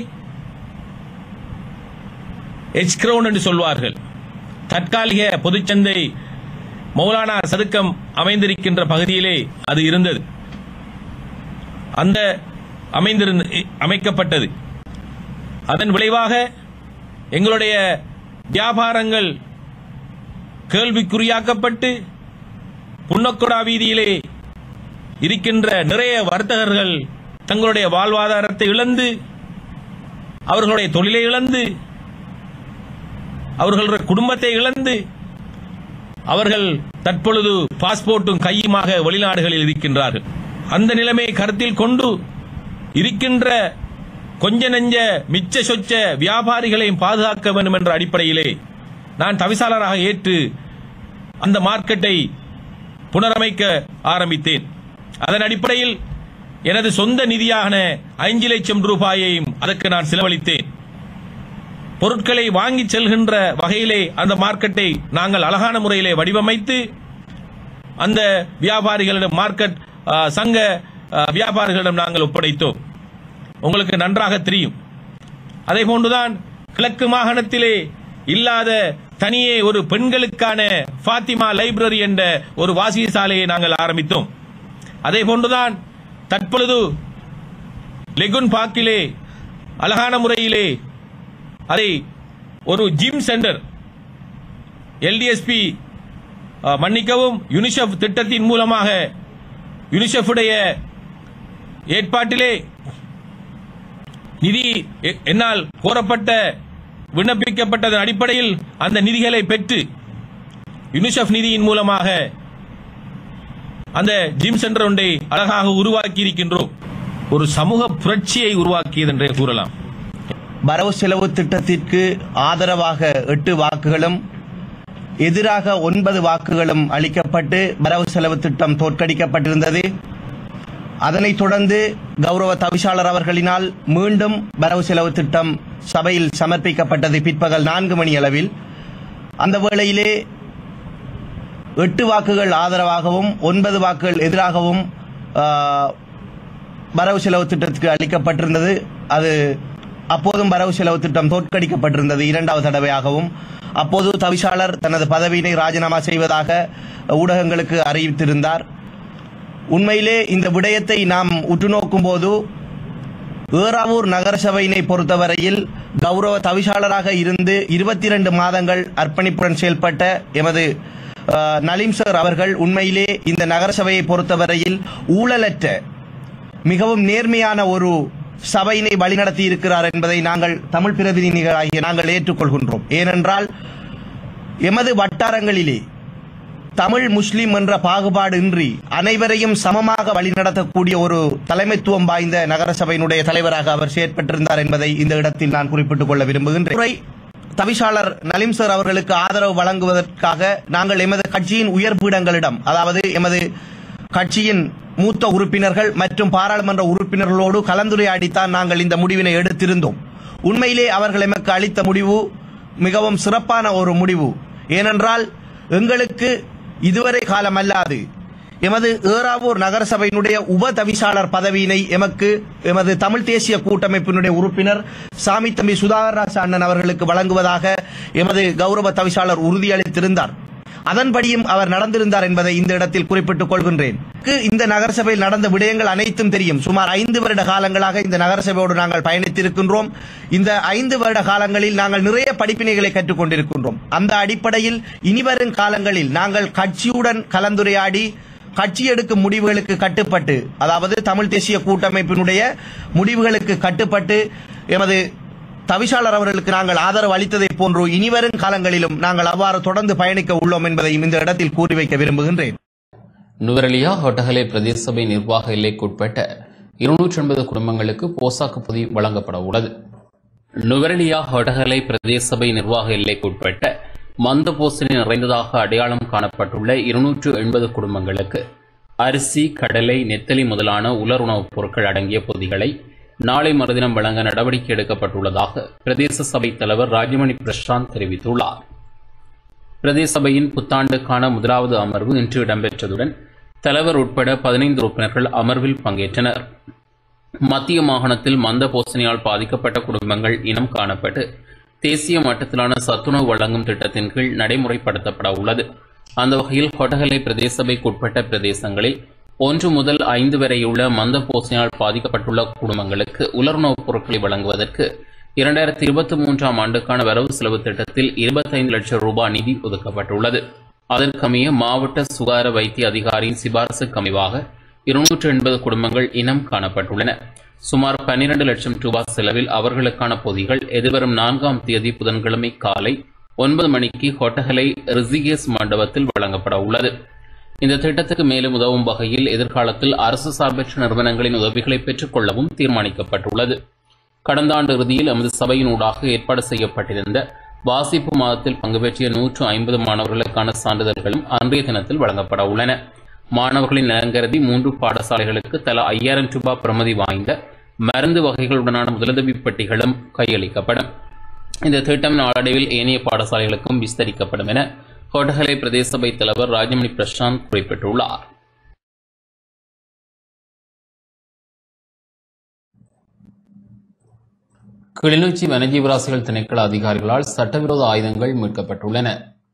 Speaker 19: எச்கிரவுன் என்று சொல்வார்கள் தற்காலிக பொதுச்சந்தை மௌலானா சதுக்கம் அமைந்திருக்கின்ற பகுதியிலே அது இருந்தது அந்த அமைந்திருந்த அமைக்கப்பட்டது அதன் விளைவாக எங்களுடைய வியாபாரங்கள் கேள்விக்குறியாக்கப்பட்டு புன்னக்கொடா வீதியிலே இருக்கின்ற நிறைய வர்த்தகர்கள் தங்களுடைய வாழ்வாதாரத்தை இழந்து அவர்களுடைய தொழிலை இழந்து அவர்களுடைய குடும்பத்தை இழந்து அவர்கள் தற்பொழுது பாஸ்போர்ட்டும் கையுமாக வெளிநாடுகளில் இருக்கின்றார்கள் அந்த நிலைமையை கருத்தில் கொண்டு இருக்கின்ற கொஞ்ச நெஞ்ச மிச்ச சொச்ச வியாபாரிகளையும் பாதுகாக்க வேண்டும் என்ற அடிப்படையிலே நான் தவிசாளராக ஏற்று அந்த மார்க்கெட்டை புனரமைக்க ஆரம்பித்தேன் அதன் அடிப்படையில் எனது சொந்த நிதியான ஐந்து லட்சம் ரூபாயையும் அதற்கு நான் செலவழித்தேன் பொருட்களை வாங்கி செல்கின்ற வகையிலே அந்த மார்க்கெட்டை நாங்கள் அழகான முறையிலே வடிவமைத்து அந்த வியாபாரிகளிடம் மார்க்கெட் ஆ, சங்க ஆ, வியாபாரிகளிடம் நாங்கள் ஒப்படைத்தோம் உங்களுக்கு நன்றாக தெரியும் அதே போன்றுதான் கிழக்கு மாகாணத்திலே இல்லாத தனியே ஒரு பெண்களுக்கான ஃபாத்திமா லைப்ரரி என்ற ஒரு வாசியசாலையை நாங்கள் ஆரம்பித்தோம் அதே போன்றுதான் தற்பொழுது லெகுன் பார்க்கிலே அழகான முறையிலே அதை ஒரு ஜிம் சென்டர் எல்டிஎஸ்பி மன்னிக்கவும் யுனிசெஃப் திட்டத்தின் மூலமாக யுனிசெஃபுடைய ஏற்பாட்டிலே நிதி எ- என்னால் கோரப்பட்ட விண்ணப்பிக்கப்பட்டதன் அடிப்படையில் அந்த நிதிகளை பெற்று யுனிசெஃப் நிதியின் மூலமாக அந்த ஜிம் சென்டர் ஒன்றை அழகாக உருவாக்கி இருக்கின்றோம் ஒரு சமூக புரட்சியை உருவாக்கியது என்றே கூறலாம்
Speaker 20: வரவு செலவு திட்டத்திற்கு ஆதரவாக எட்டு வாக்குகளும் எதிராக ஒன்பது வாக்குகளும் அளிக்கப்பட்டு வரவு செலவு திட்டம் தோற்கடிக்கப்பட்டிருந்தது அதனைத் தொடர்ந்து கௌரவ தவிசாளர் அவர்களினால் மீண்டும் வரவு செலவு திட்டம் சபையில் சமர்ப்பிக்கப்பட்டது பிற்பகல் நான்கு மணி அளவில் அந்த வேளையிலே எட்டு வாக்குகள் ஆதரவாகவும் ஒன்பது வாக்குகள் எதிராகவும் ஆ, வரவு செலவு திட்டத்துக்கு அளிக்கப்பட்டிருந்தது அது அப்போதும் வரவு செலவு திட்டம் தோற்கடிக்கப்பட்டிருந்தது இரண்டாவது தடவையாகவும் அப்போது தவிசாளர் தனது பதவியினை ராஜினாமா செய்வதாக ஊடகங்களுக்கு அறிவித்திருந்தார் உண்மையிலே இந்த விடயத்தை நாம் உற்று நோக்கும் போது ஏறாவூர் நகரசபையினை பொறுத்தவரையில் கௌரவ தவிசாளராக இருந்து இருபத்தி இரண்டு மாதங்கள் அர்ப்பணிப்புடன் செயல்பட்ட எமது அஹ், நலீம் சார் அவர்கள் உண்மையிலே இந்த நகரசபையை பொறுத்தவரையில் ஊழலற்ற மிகவும் நேர்மையான ஒரு சபையினை வழிநடத்தி இருக்கிறார் என்பதை நாங்கள் தமிழ் பிரதிநிதிகளாகிய நாங்கள் ஏற்றுக்கொள்கின்றோம் ஏனென்றால் எமது வட்டாரங்களிலே தமிழ் முஸ்லிம் என்ற பாகுபாடு இன்றி அனைவரையும் சமமாக வழிநடத்தக்கூடிய ஒரு தலைமைத்துவம் வாய்ந்த நகரசபையினுடைய தலைவராக அவர் செயற்பட்டிருந்தார் என்பதை இந்த இடத்தில் நான் குறிப்பிட்டுக் கொள்ள விரும்புகின்றேன் முறை தவிசாளர் நலிம் சார் அவர்களுக்கு ஆதரவு வழங்குவதற்காக நாங்கள் எமது கட்சியின் உயர்பீடங்களிடம் அதாவது எமது கட்சியின் மூத்த உறுப்பினர்கள் மற்றும் பாராளுமன்ற உறுப்பினர்களோடு கலந்துரையாடித்தான் நாங்கள் இந்த முடிவினை எடுத்திருந்தோம் உண்மையிலே அவர்கள் எமக்கு அளித்த முடிவு மிகவும் சிறப்பான ஒரு முடிவு ஏனென்றால் எங்களுக்கு இதுவரை காலம் அல்லாது எமது ஏறாவூர் நகரசபையினுடைய உப தவிசாளர் பதவியினை எமக்கு எமது தமிழ் தேசிய கூட்டமைப்பினுடைய உறுப்பினர் சாமி தம்பி சுதாகர் அண்ணன் அவர்களுக்கு வழங்குவதாக எமது கௌரவ தவிசாளர் உறுதியளித்திருந்தார் அதன்படியும் அவர் நடந்திருந்தார் என்பதை இந்த இடத்தில் குறிப்பிட்டுக் கொள்கின்றேன் எனக்கு இந்த நகரசபையில் நடந்த விடயங்கள் அனைத்தும் தெரியும் சுமார் ஐந்து வருட காலங்களாக இந்த நகரசபையோடு நாங்கள் பயணித்திருக்கின்றோம் இந்த ஐந்து வருட காலங்களில் நாங்கள் நிறைய படிப்பினைகளை கற்றுக்கொண்டிருக்கின்றோம் அந்த அடிப்படையில் இனிவரும் காலங்களில் நாங்கள் கட்சியுடன் கலந்துரையாடி கட்சி எடுக்கும் முடிவுகளுக்கு கட்டுப்பட்டு அதாவது தமிழ் தேசிய கூட்டமைப்பினுடைய முடிவுகளுக்கு கட்டுப்பட்டு எமது தவிசாளர் அவர்களுக்கு நாங்கள் ஆதரவு அளித்ததை போன்று இனிவரும் காலங்களிலும் நாங்கள் அவ்வாறு தொடர்ந்து பயணிக்க உள்ளோம் என்பதையும் இந்த இடத்தில் கூறி வைக்க விரும்புகின்றேன்
Speaker 1: நுவரெலியா ஹொட்டஹலே பிரதேச சபை நிர்வாக எல்லைக்குட்பட்ட இருநூற்றி எண்பது குடும்பங்களுக்கு போசாக்கு பொதி வழங்கப்பட உள்ளது நுவரெலியா ஹொட்டஹலை பிரதேச சபை நிர்வாக எல்லைக்குட்பட்ட மந்த போசனை நிறைந்ததாக அடையாளம் காணப்பட்டுள்ள இருநூற்று எண்பது குடும்பங்களுக்கு அரிசி கடலை நெத்தலி முதலான உலர் உணவுப் பொருட்கள் அடங்கிய பொதிகளை நாளை மறுதினம் வழங்க நடவடிக்கை எடுக்கப்பட்டுள்ளதாக பிரதேச சபை தலைவர் ராஜமணி பிரசாந்த் தெரிவித்துள்ளார் பிரதேச சபையின் புத்தாண்டுக்கான முதலாவது அமர்வு இன்று இடம்பெற்றதுடன் தலைவர் உட்பட பதினைந்து உறுப்பினர்கள் அமர்வில் பங்கேற்றனர் மத்திய மாகாணத்தில் மந்த போசனையால் பாதிக்கப்பட்ட குடும்பங்கள் இனம் காணப்பட்டு தேசிய மட்டத்திலான சத்துணவு வழங்கும் திட்டத்தின் கீழ் நடைமுறைப்படுத்தப்பட உள்ளது அந்த வகையில் கொட்டகலை பிரதேச சபைக்குட்பட்ட பிரதேசங்களில் ஒன்று முதல் ஐந்து வரையுள்ள மந்த போசனையால் பாதிக்கப்பட்டுள்ள குடும்பங்களுக்கு உலர்ணவுப் பொருட்களை வழங்குவதற்கு இரண்டாயிரத்தி இருபத்தி மூன்றாம் ஆண்டுக்கான வரவு செலவு திட்டத்தில் இருபத்தைந்து லட்சம் ரூபாய் நிதி ஒதுக்கப்பட்டுள்ளது அதற்கமைய மாவட்ட சுகாதார வைத்திய அதிகாரியின் சிபாரசுக்கு அமைவாக இருநூற்று எண்பது குடும்பங்கள் இனம் காணப்பட்டுள்ளன சுமார் பன்னிரண்டு லட்சம் ரூபாய் செலவில் அவர்களுக்கான பொதிகள் எதிர்வரும் நான்காம் தேதி புதன்கிழமை காலை ஒன்பது மணிக்கு கொட்டகலை ரிசிகேஸ் மண்டபத்தில் வழங்கப்பட உள்ளது இந்த திட்டத்துக்கு மேலும் உதவும் வகையில் எதிர்காலத்தில் அரசு சார்பற்ற நிறுவனங்களின் உதவிகளை பெற்றுக் கொள்ளவும் தீர்மானிக்கப்பட்டுள்ளது கடந்த ஆண்டு இறுதியில் எமது சபையினூடாக ஏற்பாடு செய்யப்பட்டிருந்த வாசிப்பு மாதத்தில் பங்கு பெற்றிய நூற்று ஐம்பது மாணவர்களுக்கான சான்றிதழ்களும் அன்றைய தினத்தில் வழங்கப்பட உள்ளன மாணவர்களின் நலங்கருதி மூன்று பாடசாலைகளுக்கு தலா ஐயாயிரம் ரூபாய் பிரமதி வாய்ந்த மருந்து வகைகளுடனான முதலுதவி பெட்டிகளும் கையளிக்கப்படும் இந்த திட்டம் நாளடைவில் ஏனைய பாடசாலைகளுக்கும் விஸ்தரிக்கப்படும் என கொட்டகலை பிரதேச சபை தலைவர் ராஜமணி பிரசாந்த் குறிப்பிட்டுள்ளார் கிளிநொச்சி வனஜீவராசிகள் திணைக்கள அதிகாரிகளால் சட்டவிரோத ஆயுதங்கள் மீட்கப்பட்டுள்ளன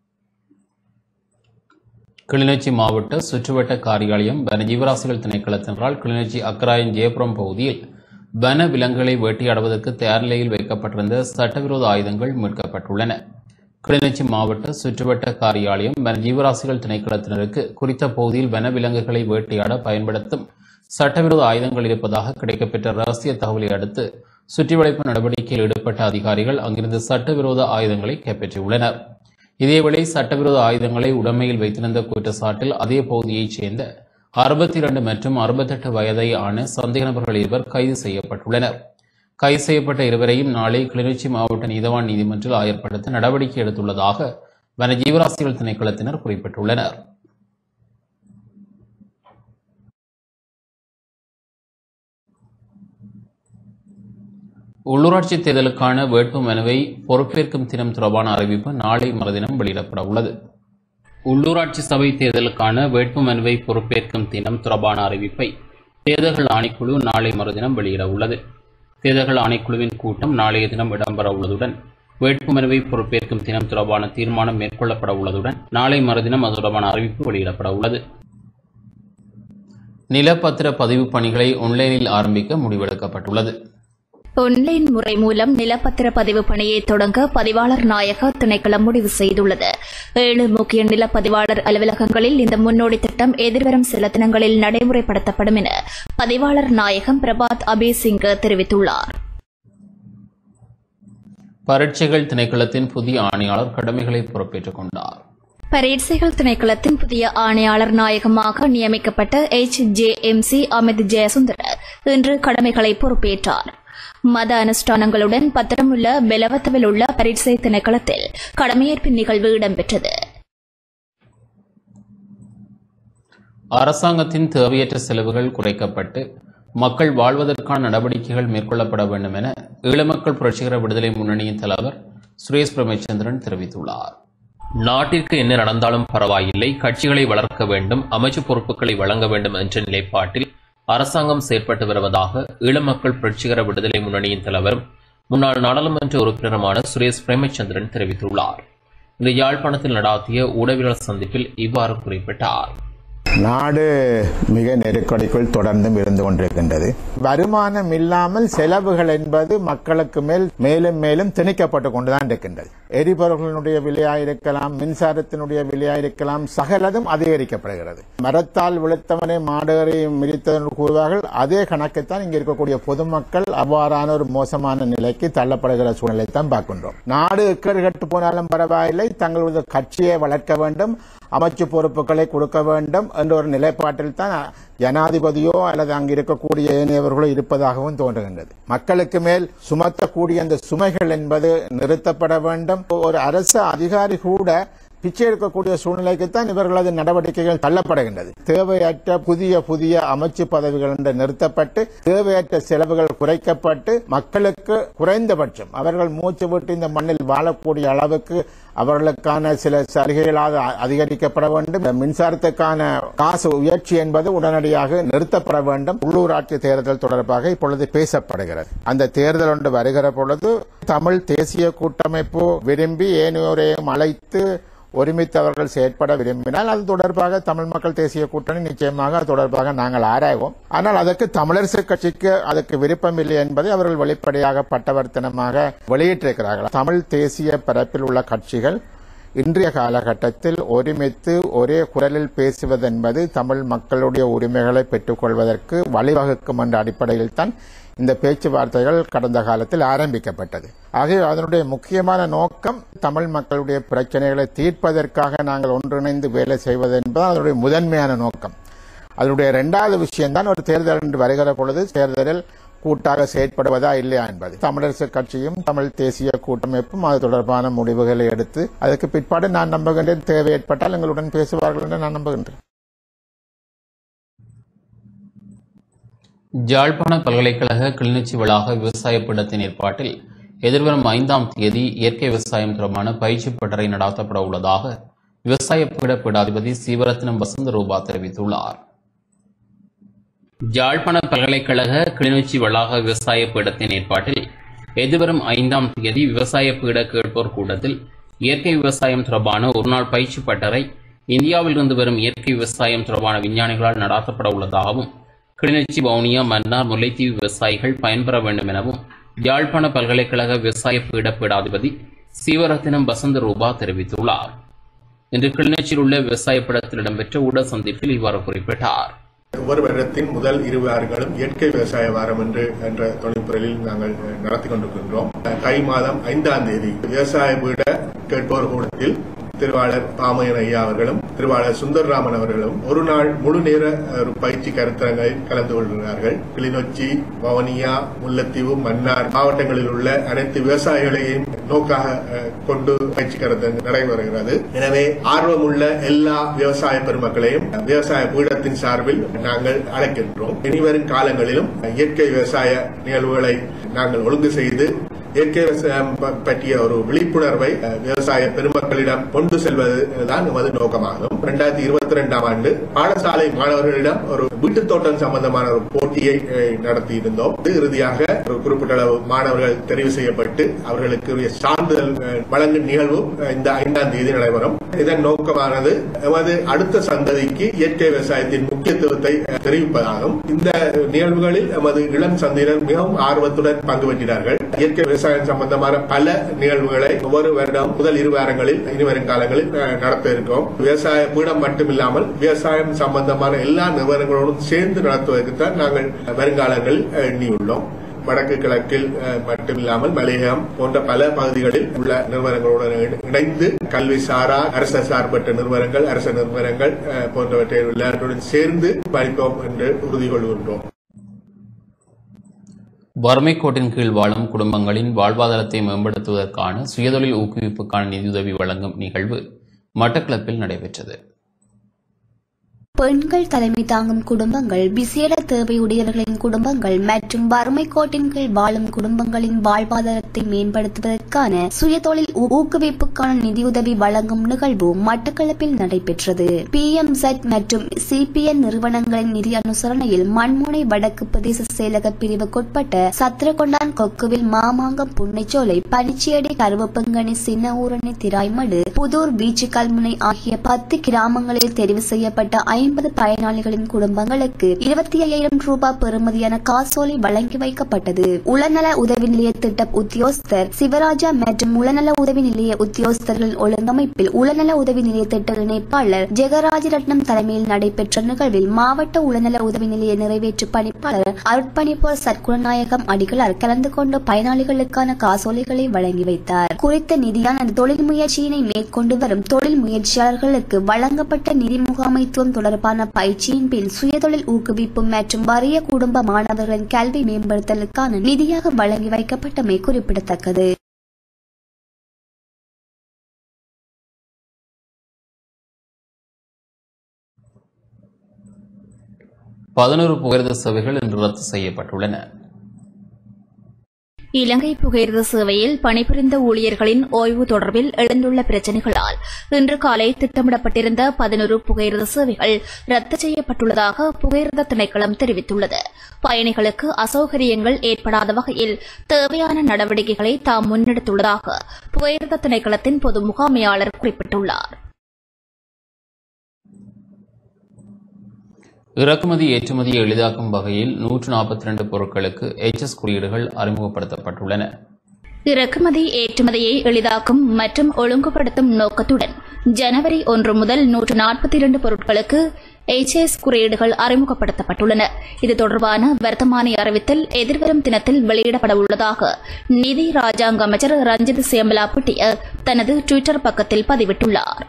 Speaker 1: கிளிநொச்சி மாவட்ட சுற்றுவட்ட காரியாலயம் வனஜீவராசிகள் திணைக்களத்தினரால் கிளிநொச்சி அக்கராயன் ஜெயபுரம் பகுதியில் வன விலங்குகளை வேட்டையாடுவதற்கு தயார் நிலையில் வைக்கப்பட்டிருந்த சட்டவிரோத ஆயுதங்கள் மீட்கப்பட்டுள்ளன கிளிநொச்சி மாவட்ட சுற்றுவட்ட காரியாலயம் வனஜீவராசிகள் திணைக்களத்தினருக்கு குறித்த பகுதியில் வனவிலங்குகளை வேட்டையாட பயன்படுத்தும் சட்டவிரோத ஆயுதங்கள் இருப்பதாக கிடைக்கப்பெற்ற ரகசிய தகவலை அடுத்து சுற்றிவளைப்பு நடவடிக்கையில் ஈடுபட்ட அதிகாரிகள் அங்கிருந்து சட்டவிரோத ஆயுதங்களை கைப்பற்றியுள்ளனர் இதேவேளை சட்டவிரோத ஆயுதங்களை உடமையில் வைத்திருந்த குற்றச்சாட்டில் அதே பகுதியைச் சேர்ந்த அறுபத்தி இரண்டு மற்றும் அறுபத்தெட்டு வயதை ஆன சந்தேக நபர்கள் இருவர் கைது செய்யப்பட்டுள்ளனர் கைது செய்யப்பட்ட இருவரையும் நாளை கிளிநொச்சி மாவட்ட நீதவான் நீதிமன்றில் ஆயர்படுத்த நடவடிக்கை எடுத்துள்ளதாக வன ஜீவராசிகள் திணைக்களத்தினர் குறிப்பிட்டுள்ளனர் உள்ளூராட்சி தேர்தலுக்கான வேட்பு மனுவை பொறுப்பேற்கும் தினம் தொடர்பான அறிவிப்பு நாளை மறுதினம் வெளியிடப்பட உள்ளது உள்ளூராட்சி சபை தேர்தலுக்கான வேட்பு மனுவை பொறுப்பேற்கும் தினம் தொடர்பான அறிவிப்பை தேர்தல்கள் ஆணைக்குழு நாளை மறுதினம் வெளியிட உள்ளது தேர்தல்கள் ஆணைக்குழுவின் கூட்டம் நாளைய தினம் இடம்பெற உள்ளதுடன் வேட்புமனுவை பொறுப்பேற்கும் தினம் தொடர்பான தீர்மானம் மேற்கொள்ளப்பட உள்ளதுடன் நாளை மறுதினம் அது தொடர்பான அறிவிப்பு வெளியிடப்பட உள்ளது நிலப்பத்திர பதிவு பணிகளை ஆன்லைனில் ஆரம்பிக்க முடிவெடுக்கப்பட்டுள்ளது
Speaker 4: ஒன்லைன் முறை மூலம் நிலப்பத்திர பதிவு பணியை தொடங்க பதிவாளர் நாயக திணைக்களம் முடிவு செய்துள்ளது ஏழு முக்கிய நிலப்பதிவாளர் அலுவலகங்களில் இந்த முன்னோடி திட்டம் எதிர்வரும் சில தினங்களில் நடைமுறைப்படுத்தப்படும் என பதிவாளர் நாயகம் பிரபாத் அபேசிங்க தெரிவித்துள்ளார்
Speaker 1: பரீட்சைகள் திணைக்களத்தின் புதிய ஆணையாளர் கடமைகளை பொறுப்பேற்றுக் கொண்டார்
Speaker 4: பரீட்சைகள் திணைக்களத்தின் புதிய ஆணையாளர் நாயகமாக நியமிக்கப்பட்ட H J M C Amith Jayasundara இன்று கடமைகளை பொறுப்பேற்றார் மத அனுஷ்டானங்களுடன் பத்திரமுள்ள பெலவத்தவில் உள்ள பரீட்சை திணைக்களத்தில் கடமையேற்பு நிகழ்வு இடம்பெற்றது
Speaker 1: அரசாங்கத்தின் தேவையற்ற செலவுகள் குறைக்கப்பட்டு மக்கள் வாழ்வதற்கான நடவடிக்கைகள் மேற்கொள்ளப்பட வேண்டும் என ஈழமக்கள் புரட்சிகர விடுதலை முன்னணியின் தலைவர் சுரேஷ் பிரமச்சந்திரன் தெரிவித்துள்ளார் நாட்டிற்கு என்ன நடந்தாலும் பரவாயில்லை கட்சிகளை வளர்க்க வேண்டும் அமைச்சு பொறுப்புகளை வழங்க வேண்டும் என்ற நிலைப்பாட்டில் அரசாங்கம் செயற்பட்டு வருவதாக ஈழமக்கள் புரட்சிகர விடுதலை முன்னணியின் தலைவரும் முன்னாள் நாடாளுமன்ற உறுப்பினருமான சுரேஷ் பிரேமச்சந்திரன் தெரிவித்துள்ளார் இந்த யாழ்ப்பாணத்தில் நடாத்திய ஊடகவியல் சந்திப்பில் இவ்வாறு குறிப்பிட்டார்
Speaker 21: நாடு மிக நெருக்கடிக்குள் தொடர்ந்தும் இருந்து கொண்டிருக்கின்றது வருமானம் இல்லாமல் செலவுகள் என்பது மக்களுக்கு மேல் மேலும் மேலும் திணிக்கப்பட்டு கொண்டுதான் இருக்கின்றது எரிபொருள்களுடைய விலையாயிருக்கலாம் மின்சாரத்தினுடைய விலையாயிருக்கலாம் சகலதும் அதிகரிக்கப்படுகிறது மரத்தால் விழுத்தவனை மாடேறி மிதித்தவன் கூறுவார்கள் அதே கணக்குத்தான் இங்க இருக்கக்கூடிய பொதுமக்கள் அவ்வாறான ஒரு மோசமான நிலைக்கு தள்ளப்படுகிற சூழ்நிலை தான் பார்க்கின்றோம் நாடு எக்கடு கட்டு போனாலும் பரவாயில்லை தங்களுடைய கட்சியை வளர்க்க வேண்டும் அமைச்சு பொறுப்புகளை கொடுக்க வேண்டும் என்ற ஒரு நிலைப்பாட்டில் தான் ஜனாதிபதியோ அல்லது அங்கு இருக்கக்கூடிய ஏனையவர்களோ இருப்பதாகவும் தோன்றுகின்றது மக்களுக்கு மேல் சுமத்தக்கூடிய அந்த சுமைகள் என்பது நிறுத்தப்பட வேண்டும் ஒரு அரசு அதிகாரி கூட பிச்சை எடுக்கக்கூடிய சூழ்நிலைக்குத்தான் இவர்களது நடவடிக்கைகள் தள்ளப்படுகின்றது தேவையற்ற புதிய புதிய அமைச்சு பதவிகள் என்று நிறுத்தப்பட்டு தேவையற்ற செலவுகள் குறைக்கப்பட்டு மக்களுக்கு குறைந்தபட்சம் அவர்கள் மூச்சு விட்டு இந்த மண்ணில் வாழக்கூடிய அளவுக்கு அவர்களுக்கான சில சலுகைகளாக அதிகரிக்கப்பட வேண்டும் மின்சாரத்துக்கான காசு உயர்ச்சி என்பது உடனடியாக நிறுத்தப்பட வேண்டும் உள்ளூராட்சி தேர்தல் தொடர்பாக இப்பொழுது பேசப்படுகிறது அந்த தேர்தல் ஒன்று வருகிற பொழுது தமிழ் தேசிய கூட்டமைப்பு விரும்பி ஏனையோரையும் அழைத்து ஒருமித்து அவர்கள் செயற்பட விரும்பினால் அது தொடர்பாக தமிழ் மக்கள் தேசிய கூட்டணி நிச்சயமாக அது தொடர்பாக நாங்கள் ஆராய்வோம் ஆனால் அதற்கு தமிழரசு கட்சிக்கு அதற்கு விருப்பம் இல்லை என்பதை அவர்கள் வெளிப்படையாக பட்டவர்த்தனமாக வெளியிட்டிருக்கிறார்கள் தமிழ் தேசிய பரப்பில் உள்ள கட்சிகள் இன்றைய காலகட்டத்தில் ஒருமித்து ஒரே குரலில் பேசுவது என்பது தமிழ் மக்களுடைய உரிமைகளை பெற்றுக்கொள்வதற்கு வழிவகுக்கும் என்ற அடிப்படையில் தான் இந்த பேச்சுவார்த்தைகள் கடந்த காலத்தில் ஆரம்பிக்கப்பட்டது ஆகவே அதனுடைய முக்கியமான நோக்கம் தமிழ் மக்களுடைய பிரச்சனைகளை தீர்ப்பதற்காக நாங்கள் ஒன்றிணைந்து வேலை செய்வது என்பது அதனுடைய முதன்மையான நோக்கம் அதனுடைய இரண்டாவது விஷயம்தான் ஒரு தேர்தல் என்று வருகிற பொழுது தேர்தலில் கூட்டாக செயற்படுவதா இல்லையா என்பது தமிழரசு கட்சியும் தமிழ் தேசிய கூட்டமைப்பும் அது தொடர்பான முடிவுகளை எடுத்து அதற்கு பிற்பாடு நான் நம்புகின்றேன் தேவை ஏற்பட்டால் எங்களுடன் பேசுவார்கள் என்று நான் நம்புகின்றேன்
Speaker 1: ஜாழ்ப்பாண பல்கலைக்கழக கிளிநொச்சி வளாக விவசாய பீடத்தின் ஏற்பாட்டில் எதிர்வரும் ஐந்தாம் தேதி இயற்கை விவசாயம் தொடர்பான பயிற்சி பட்டறை நடாத்தப்பட உள்ளதாக விவசாய பீட பீடாதிபதி சீவரத்னம் வசந்த ரூபா தெரிவித்துள்ளார் ஜாழ்ப்பாண பல்கலைக்கழக கிளிநொச்சி வளாக விவசாய பீடத்தின் ஏற்பாட்டில் எதிர்வரும் ஐந்தாம் தேதி விவசாய பீட கேட்போர் கூட்டத்தில் இயற்கை விவசாயம் தொடர்பான ஒருநாள் பயிற்சி பட்டறை இந்தியாவிலிருந்து வரும் இயற்கை விவசாயம் தொடர்பான விஞ்ஞானிகளால் நடாத்தப்பட உள்ளதாகவும் கிளிநொச்சி வவுனியா மன்னார் முல்லைத்தீவு விவசாயிகள் பயன்பெற வேண்டும் எனவும் யாழ்ப்பாண பல்கலைக்கழக விவசாய பீட பீடாதிபதி சீவரத்தினம் வசந்த ரூபா தெரிவித்துள்ளார் இன்று கிளிநொச்சியில் உள்ள விவசாய பீடத்தில் இடம்பெற்ற ஊடக சந்திப்பில் இவ்வாறு குறிப்பிட்டார்
Speaker 22: ஒவ்வொரு வருடத்தின் முதல் இரு வாரங்களும் இயற்கை விவசாய வாரம் என்று என்ற தொழில்துறையில் நாங்கள் நடத்தி கொண்டிருக்கின்றோம் தை மாதம் ஐந்தாம் தேதி விவசாய பீட கேட்போர் கூடத்தில் திருவாளர் பாமையன் ஐயா அவர்களும் திருவாளர் சுந்தர்ராமன் அவர்களும் ஒரு நாள் முழு நேர ஒரு பயிற்சி கருத்தரங்கில் கலந்து கொள்கிறார்கள் கிளிநொச்சி வவனியா முல்லைத்தீவு மன்னார் மாவட்டங்களில் உள்ள அனைத்து விவசாயிகளையும் நோக்காக கொண்டு பயிற்சி கருத்தரங்கு நடைபெறுகிறது எனவே ஆர்வமுள்ள எல்லா விவசாய பெருமக்களையும் விவசாய பீடத்தின் சார்பில் நாங்கள் அழைக்கின்றோம் இனிவரும் காலங்களிலும் இயற்கை விவசாய நிகழ்வுகளை நாங்கள் ஒழுங்கு செய்து இயற்கை விவசாயம் பற்றிய ஒரு விழிப்புணர்வை விவசாய பெருமக்களிடம் கொண்டு செல்வதுதான் நமது நோக்கமாகும் இரண்டாயிரத்தி இருபத்தி ரெண்டாம் ஆண்டு பாடசாலை மாணவர்களிடம் ஒரு வீட்டு தோட்டம் சம்பந்தமான ஒரு போட்டியை நடத்தி இருந்தோம் இறுதியாக ஒரு குறிப்பிட்ட அளவு மாணவர்கள் தெரிவு செய்யப்பட்டு அவர்களுக்கு சான்றிதழ் வழங்கும் நிகழ்வு இந்த ஐந்தாம் தேதி நடைபெறும் இதன் நோக்கமானது எமது அடுத்த சந்ததிக்கு இயற்கை விவசாயத்தின் முக்கியத்துவத்தை தெரிவிப்பதாகும் இந்த நிகழ்வுகளில் எமது இளம் சந்தையினர் மிகவும் ஆர்வத்துடன் பங்கு பெற்றார்கள் இயற்கை விவசாயம் சம்பந்தமான பல நிகழ்வுகளை ஒவ்வொரு வருடம் முதல் இரு வாரங்களில் இனிவரும் காலங்களில் நடத்த இருக்கோம் விவசாய பீடம் மட்டுமில்லாமல் விவசாயம் சம்பந்தமான எல்லா நிறுவனங்களோடும் சேர்ந்து நடத்துவதற்கு தான் நாங்கள் வருங்காலங்களில் எண்ணியுள்ளோம் வடக்கு கிழக்கில் மட்டுமில்லாமல் மலையகம் போன்ற பல பகுதிகளில் உள்ள நிறுவனங்களுடன் இணைந்து கல்வி சாரா அரச சார்பற்ற நிறுவனங்கள் அரச நிறுவனங்கள் போன்றவற்றை எல்லாருடன் சேர்ந்து படிப்போம் என்று உறுதி கொள்கின்றோம்
Speaker 1: வறுமை கோட்டின் கீழ் வாழும் குடும்பங்களின் வாழ்வாதாரத்தை மேம்படுத்துவதற்கான சுயதொழில் ஊக்குவிப்புக்கான நிதியுதவி வழங்கும் நிகழ்வு மட்டக்களப்பில் நடைபெற்றது
Speaker 15: பெண்கள் தலைமை தாங்கும் குடும்பங்கள் விசேட தேவையுடையவர்களின் குடும்பங்கள் மற்றும் வறுமை கோட்டின் கீழ் வாழும் குடும்பங்களின் வாழ்வாதாரத்தை மேம்படுத்துவதற்கான சுயதொழில் ஊ- ஊக்குவிப்புக்கான நிதியுதவி வழங்கும் நிகழ்வு மட்டக்களப்பில் நடைபெற்றது பி எம் மற்றும் சிபிஎன் நிறுவனங்களின் நிதி அனுசரணையில் மண்முனை வடக்கு பிரதேச செயலக பிரிவுக்குட்பட்ட சத்திரகொண்டான் கொக்குவில் மாமாங்கம் புன்னைச்சோலை பனிச்சேடி கருவப்பங்கனி சின்ன ஊரணி திராய்மடு புதூர் வீச்சு கல்முனை ஆகிய பத்து கிராமங்களில் தெரிவு செய்யப்பட்ட ஐம்பது பயனாளிகளின் குடும்பங்களுக்கு இருபத்தி ஐயாயிரம் ரூபாய் பெறுமதியான காசோலை வழங்கி வைக்கப்பட்டது உளநல உதவி நிலைய திட்ட உத்தியோகஸ்தர் சிவராஜா மற்றும் உளநல உதவி நிலைய உத்தியோகஸ்தர்களின் ஒழுங்கமைப்பில் உளநல உதவி நிலைய திட்ட இணைப்பாளர் ஜெகராஜரட்னம் தலைமையில் நடைபெற்ற நிகழ்வில் மாவட்ட உளநல உதவி நிலைய நிறைவேற்று பணிப்பாளர் அருட்பணிப்போர் சற்குணநாயகம் அடிகளார் கலந்து கொண்டு பயனாளிகளுக்கான காசோலைகளை வழங்கி வைத்தார் குறித்த நிதியானது தொழில் முயற்சியினை மேற்கொண்டு வரும் தொழில் முயற்சியாளர்களுக்கு வழங்கப்பட்ட நிதி முகாமைத்துவம் தொடர்பான பயிற்சியின் பின் சுயதொழில் ஊக்குவிப்பு மற்றும் வறிய குடும்ப மாணவர்களின் கல்வி மேம்படுத்தலுக்கான நிதியாக வழங்கி வைக்கப்பட்டமை குறிப்பிடத்தக்கது
Speaker 1: பதினோரு புகையிரத சேவைகள் இன்று ரத்து செய்யப்பட்டுள்ளன
Speaker 4: இலங்கை புகையிரத சேவையில் பணிபுரிந்த ஊழியர்களின் ஓய்வு தொடர்பில் எழுந்துள்ள பிரச்சினைகளால் இன்று காலை திட்டமிடப்பட்டிருந்த பதினொரு புகையிரத சேவைகள் ரத்து செய்யப்பட்டுள்ளதாக புகையிரத திணைக்களம் தெரிவித்துள்ளது பயணிகளுக்கு அசௌகரியங்கள் ஏற்படாத வகையில் தேவையான நடவடிக்கைகளை தாம் முன்னெடுத்துள்ளதாக புகையிரத திணைக்களத்தின் பொது முகாமையாளர் குறிப்பிட்டுள்ளார்
Speaker 1: இறக்குமதி ஏற்றுமதியை எளிதாக்கும் வகையில் நூற்று நாற்பத்தி ரெண்டு பொருட்களுக்கு எச்எஸ் குறியீடுகள் அறிமுகப்படுத்தப்பட்டுள்ளன
Speaker 4: இறக்குமதி ஏற்றுமதியை எளிதாக்கும் மற்றும் ஒழுங்குபடுத்தும் நோக்கத்துடன் ஜனவரி ஒன்று முதல் நூற்று நாற்பத்தி இரண்டு பொருட்களுக்கு எச்எஸ் குறியீடுகள் அறிமுகப்படுத்தப்பட்டுள்ளன இது தொடர்பான வர்த்தமானி அறிவித்தல் எதிர்வரும் தினத்தில் வெளியிடப்பட உள்ளதாக நிதி ராஜாங்க அமைச்சர் ரஞ்சித் சேம்பலா புட்டிய தனது டுவிட்டர் பக்கத்தில் பதிவிட்டுள்ளார்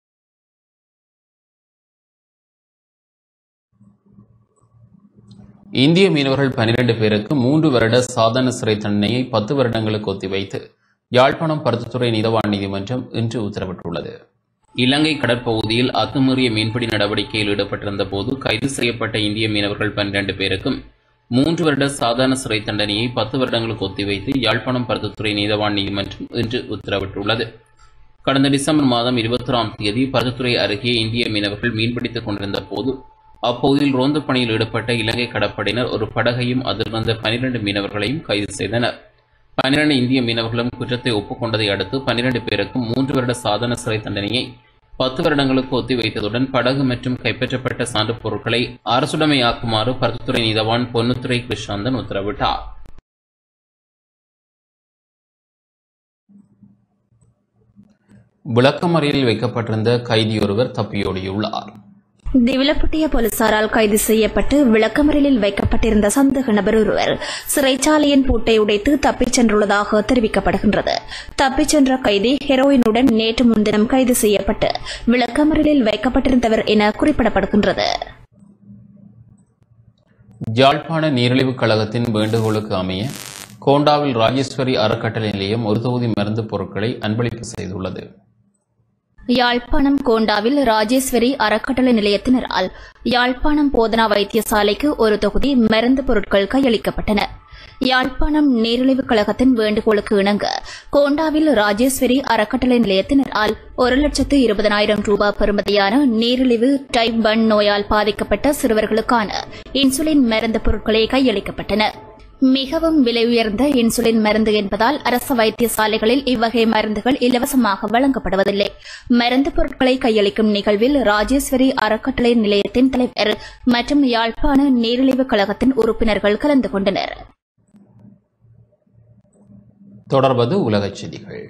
Speaker 1: இந்திய மீனவர்கள் பனிரெண்டு பேருக்கு மூன்று வருட சாதாரண சிறை தண்டனையை பத்து வருடங்களுக்கு ஒத்திவைத்து யாழ்ப்பாணம் பருத்தித்துறை நீதவான் நீதிமன்றம் இன்று உத்தரவிட்டுள்ளது இலங்கை கடற்பகுதியில் அத்துமீறிய மீன்பிடி நடவடிக்கையில் ஈடுபட்டிருந்த போது கைது செய்யப்பட்ட இந்திய மீனவர்கள் பன்னிரண்டு பேருக்கும் மூன்று வருட சாதாரண சிறை தண்டனையை பத்து வருடங்களுக்கு ஒத்திவைத்து யாழ்ப்பாணம் பருத்தித்துறை நீதவான் நீதிமன்றம் இன்று உத்தரவிட்டுள்ளது கடந்த டிசம்பர் மாதம் இருபத்தொராம் தேதி பருத்தித்துறை அருகே இந்திய மீனவர்கள் மீன்பிடித்துக் கொண்டிருந்த போது அப்பகுதியில் ரோந்து பணியில் ஈடுபட்ட இலங்கை கடற்படையினர் ஒரு படகையும் அதில் வந்த பனிரெண்டு மீனவர்களையும் கைது செய்தனர் பனிரெண்டு இந்திய மீனவர்களும் குற்றத்தை ஒப்புக்கொண்டதை அடுத்து பனிரெண்டு பேருக்கும் மூன்று வருட சாதன சிறை தண்டனையை பத்து வருடங்களுக்கு ஒத்திவைத்ததுடன் படகு மற்றும் கைப்பற்றப்பட்ட சான்று பொருட்களை அரசுடைமையாக்குமாறு பருத்துறை நீதவான் பொன்னுத்துறை கிருஷாந்தன் உத்தரவிட்டார் விளக்கமறியலில் வைக்கப்பட்டிருந்த கைதியொருவர் தப்பியோடியுள்ளார்
Speaker 4: திவிலப்பட்டிய போலீசாரால் கைது செய்யப்பட்டு விளக்கமறியலில் வைக்கப்பட்டிருந்த சந்தேக நபர் ஒருவர் சிறைச்சாலையின் பூட்டை உடைத்து தப்பிச் சென்றுள்ளதாக தெரிவிக்கப்படுகின்றது தப்பிச் சென்ற கைதி ஹெரோயினுடன் நேற்று முன்தினம் கைது செய்யப்பட்டு விளக்கமறியலில் வைக்கப்பட்டிருந்தவர் என குறிப்பிடப்படுகின்றது
Speaker 1: யாழ்ப்பாண நீரிழிவு கழகத்தின் வேண்டுகோளுக்கு அமைய கோண்டாவில் ராஜேஸ்வரி அறக்கட்டளை நிலையம் ஒரு தொகுதி மருந்து பொருட்களை அன்பளிப்பு செய்துள்ளது
Speaker 4: யாழ்ப்பாணம் கோண்டாவில் ராஜேஸ்வரி அறக்கட்டளை நிலையத்தினரால் யாழ்ப்பாணம் போதனா வைத்தியசாலைக்கு ஒரு தொகுதி மருந்து பொருட்கள் கையளிக்கப்பட்டன யாழ்ப்பாணம் நீரிழிவு கழகத்தின் வேண்டுகோளுக்கு இணங்க கோண்டாவில் ராஜேஸ்வரி அறக்கட்டளை நிலையத்தினரால் ஒரு லட்சத்து இருபதனாயிரம் ரூபாய் பெறுமதியான நீரிழிவு டைப் ஒன் நோயால் பாதிக்கப்பட்ட சிறுவர்களுக்கான இன்சுலின் மருந்து பொருட்களே கையளிக்கப்பட்டன மிகவும் விலை உயர்ந்த இன்சுலின் மருந்து என்பதால் அரசு வைத்தியசாலைகளில் இவ்வகை மருந்துகள் இலவசமாக வழங்கப்படுவதில்லை மருந்து பொருட்களை கையளிக்கும் நிகழ்வில் ராஜேஸ்வரி அறக்கட்டளை நிலையத்தின் தலைவர் மற்றும் யாழ்ப்பாண நீரிழிவு கழகத்தின் உறுப்பினர்கள் கலந்து கொண்டனர்
Speaker 1: தொடர்வது உலகச் செய்திகள்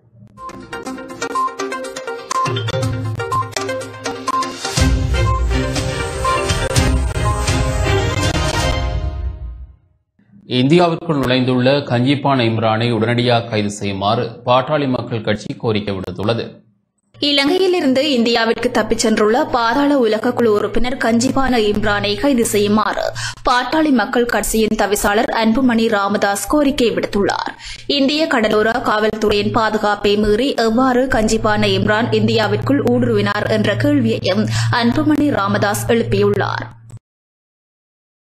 Speaker 1: இந்தியாவிற்குள் நுழைந்துள்ள கஞ்சிப்பான் இம்ரானை உடனடியாக கைது செய்யுமாறு பாட்டாளி மக்கள் கட்சி கோரிக்கை விடுத்துள்ளது
Speaker 4: இலங்கையிலிருந்து இந்தியாவிற்கு தப்பிச் சென்றுள்ள பாதாள உலக குழு உறுப்பினர் கஞ்சிபான இம்ரானை கைது செய்யுமாறு பாட்டாளி மக்கள் கட்சியின் தவிசாளர் அன்புமணி ராமதாஸ் கோரிக்கை விடுத்துள்ளார் இந்திய கடலோர காவல்துறையின் பாதுகாப்பை மீறி எவ்வாறு கஞ்சிபான இம்ரான் இந்தியாவிற்குள் ஊடுருவினார் என்ற கேள்வியையும் அன்புமணி ராமதாஸ் எழுப்பியுள்ளார்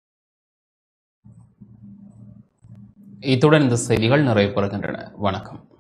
Speaker 1: இத்துடன் இந்த செய்திகள் நிறைவு பெறுகின்றன வணக்கம்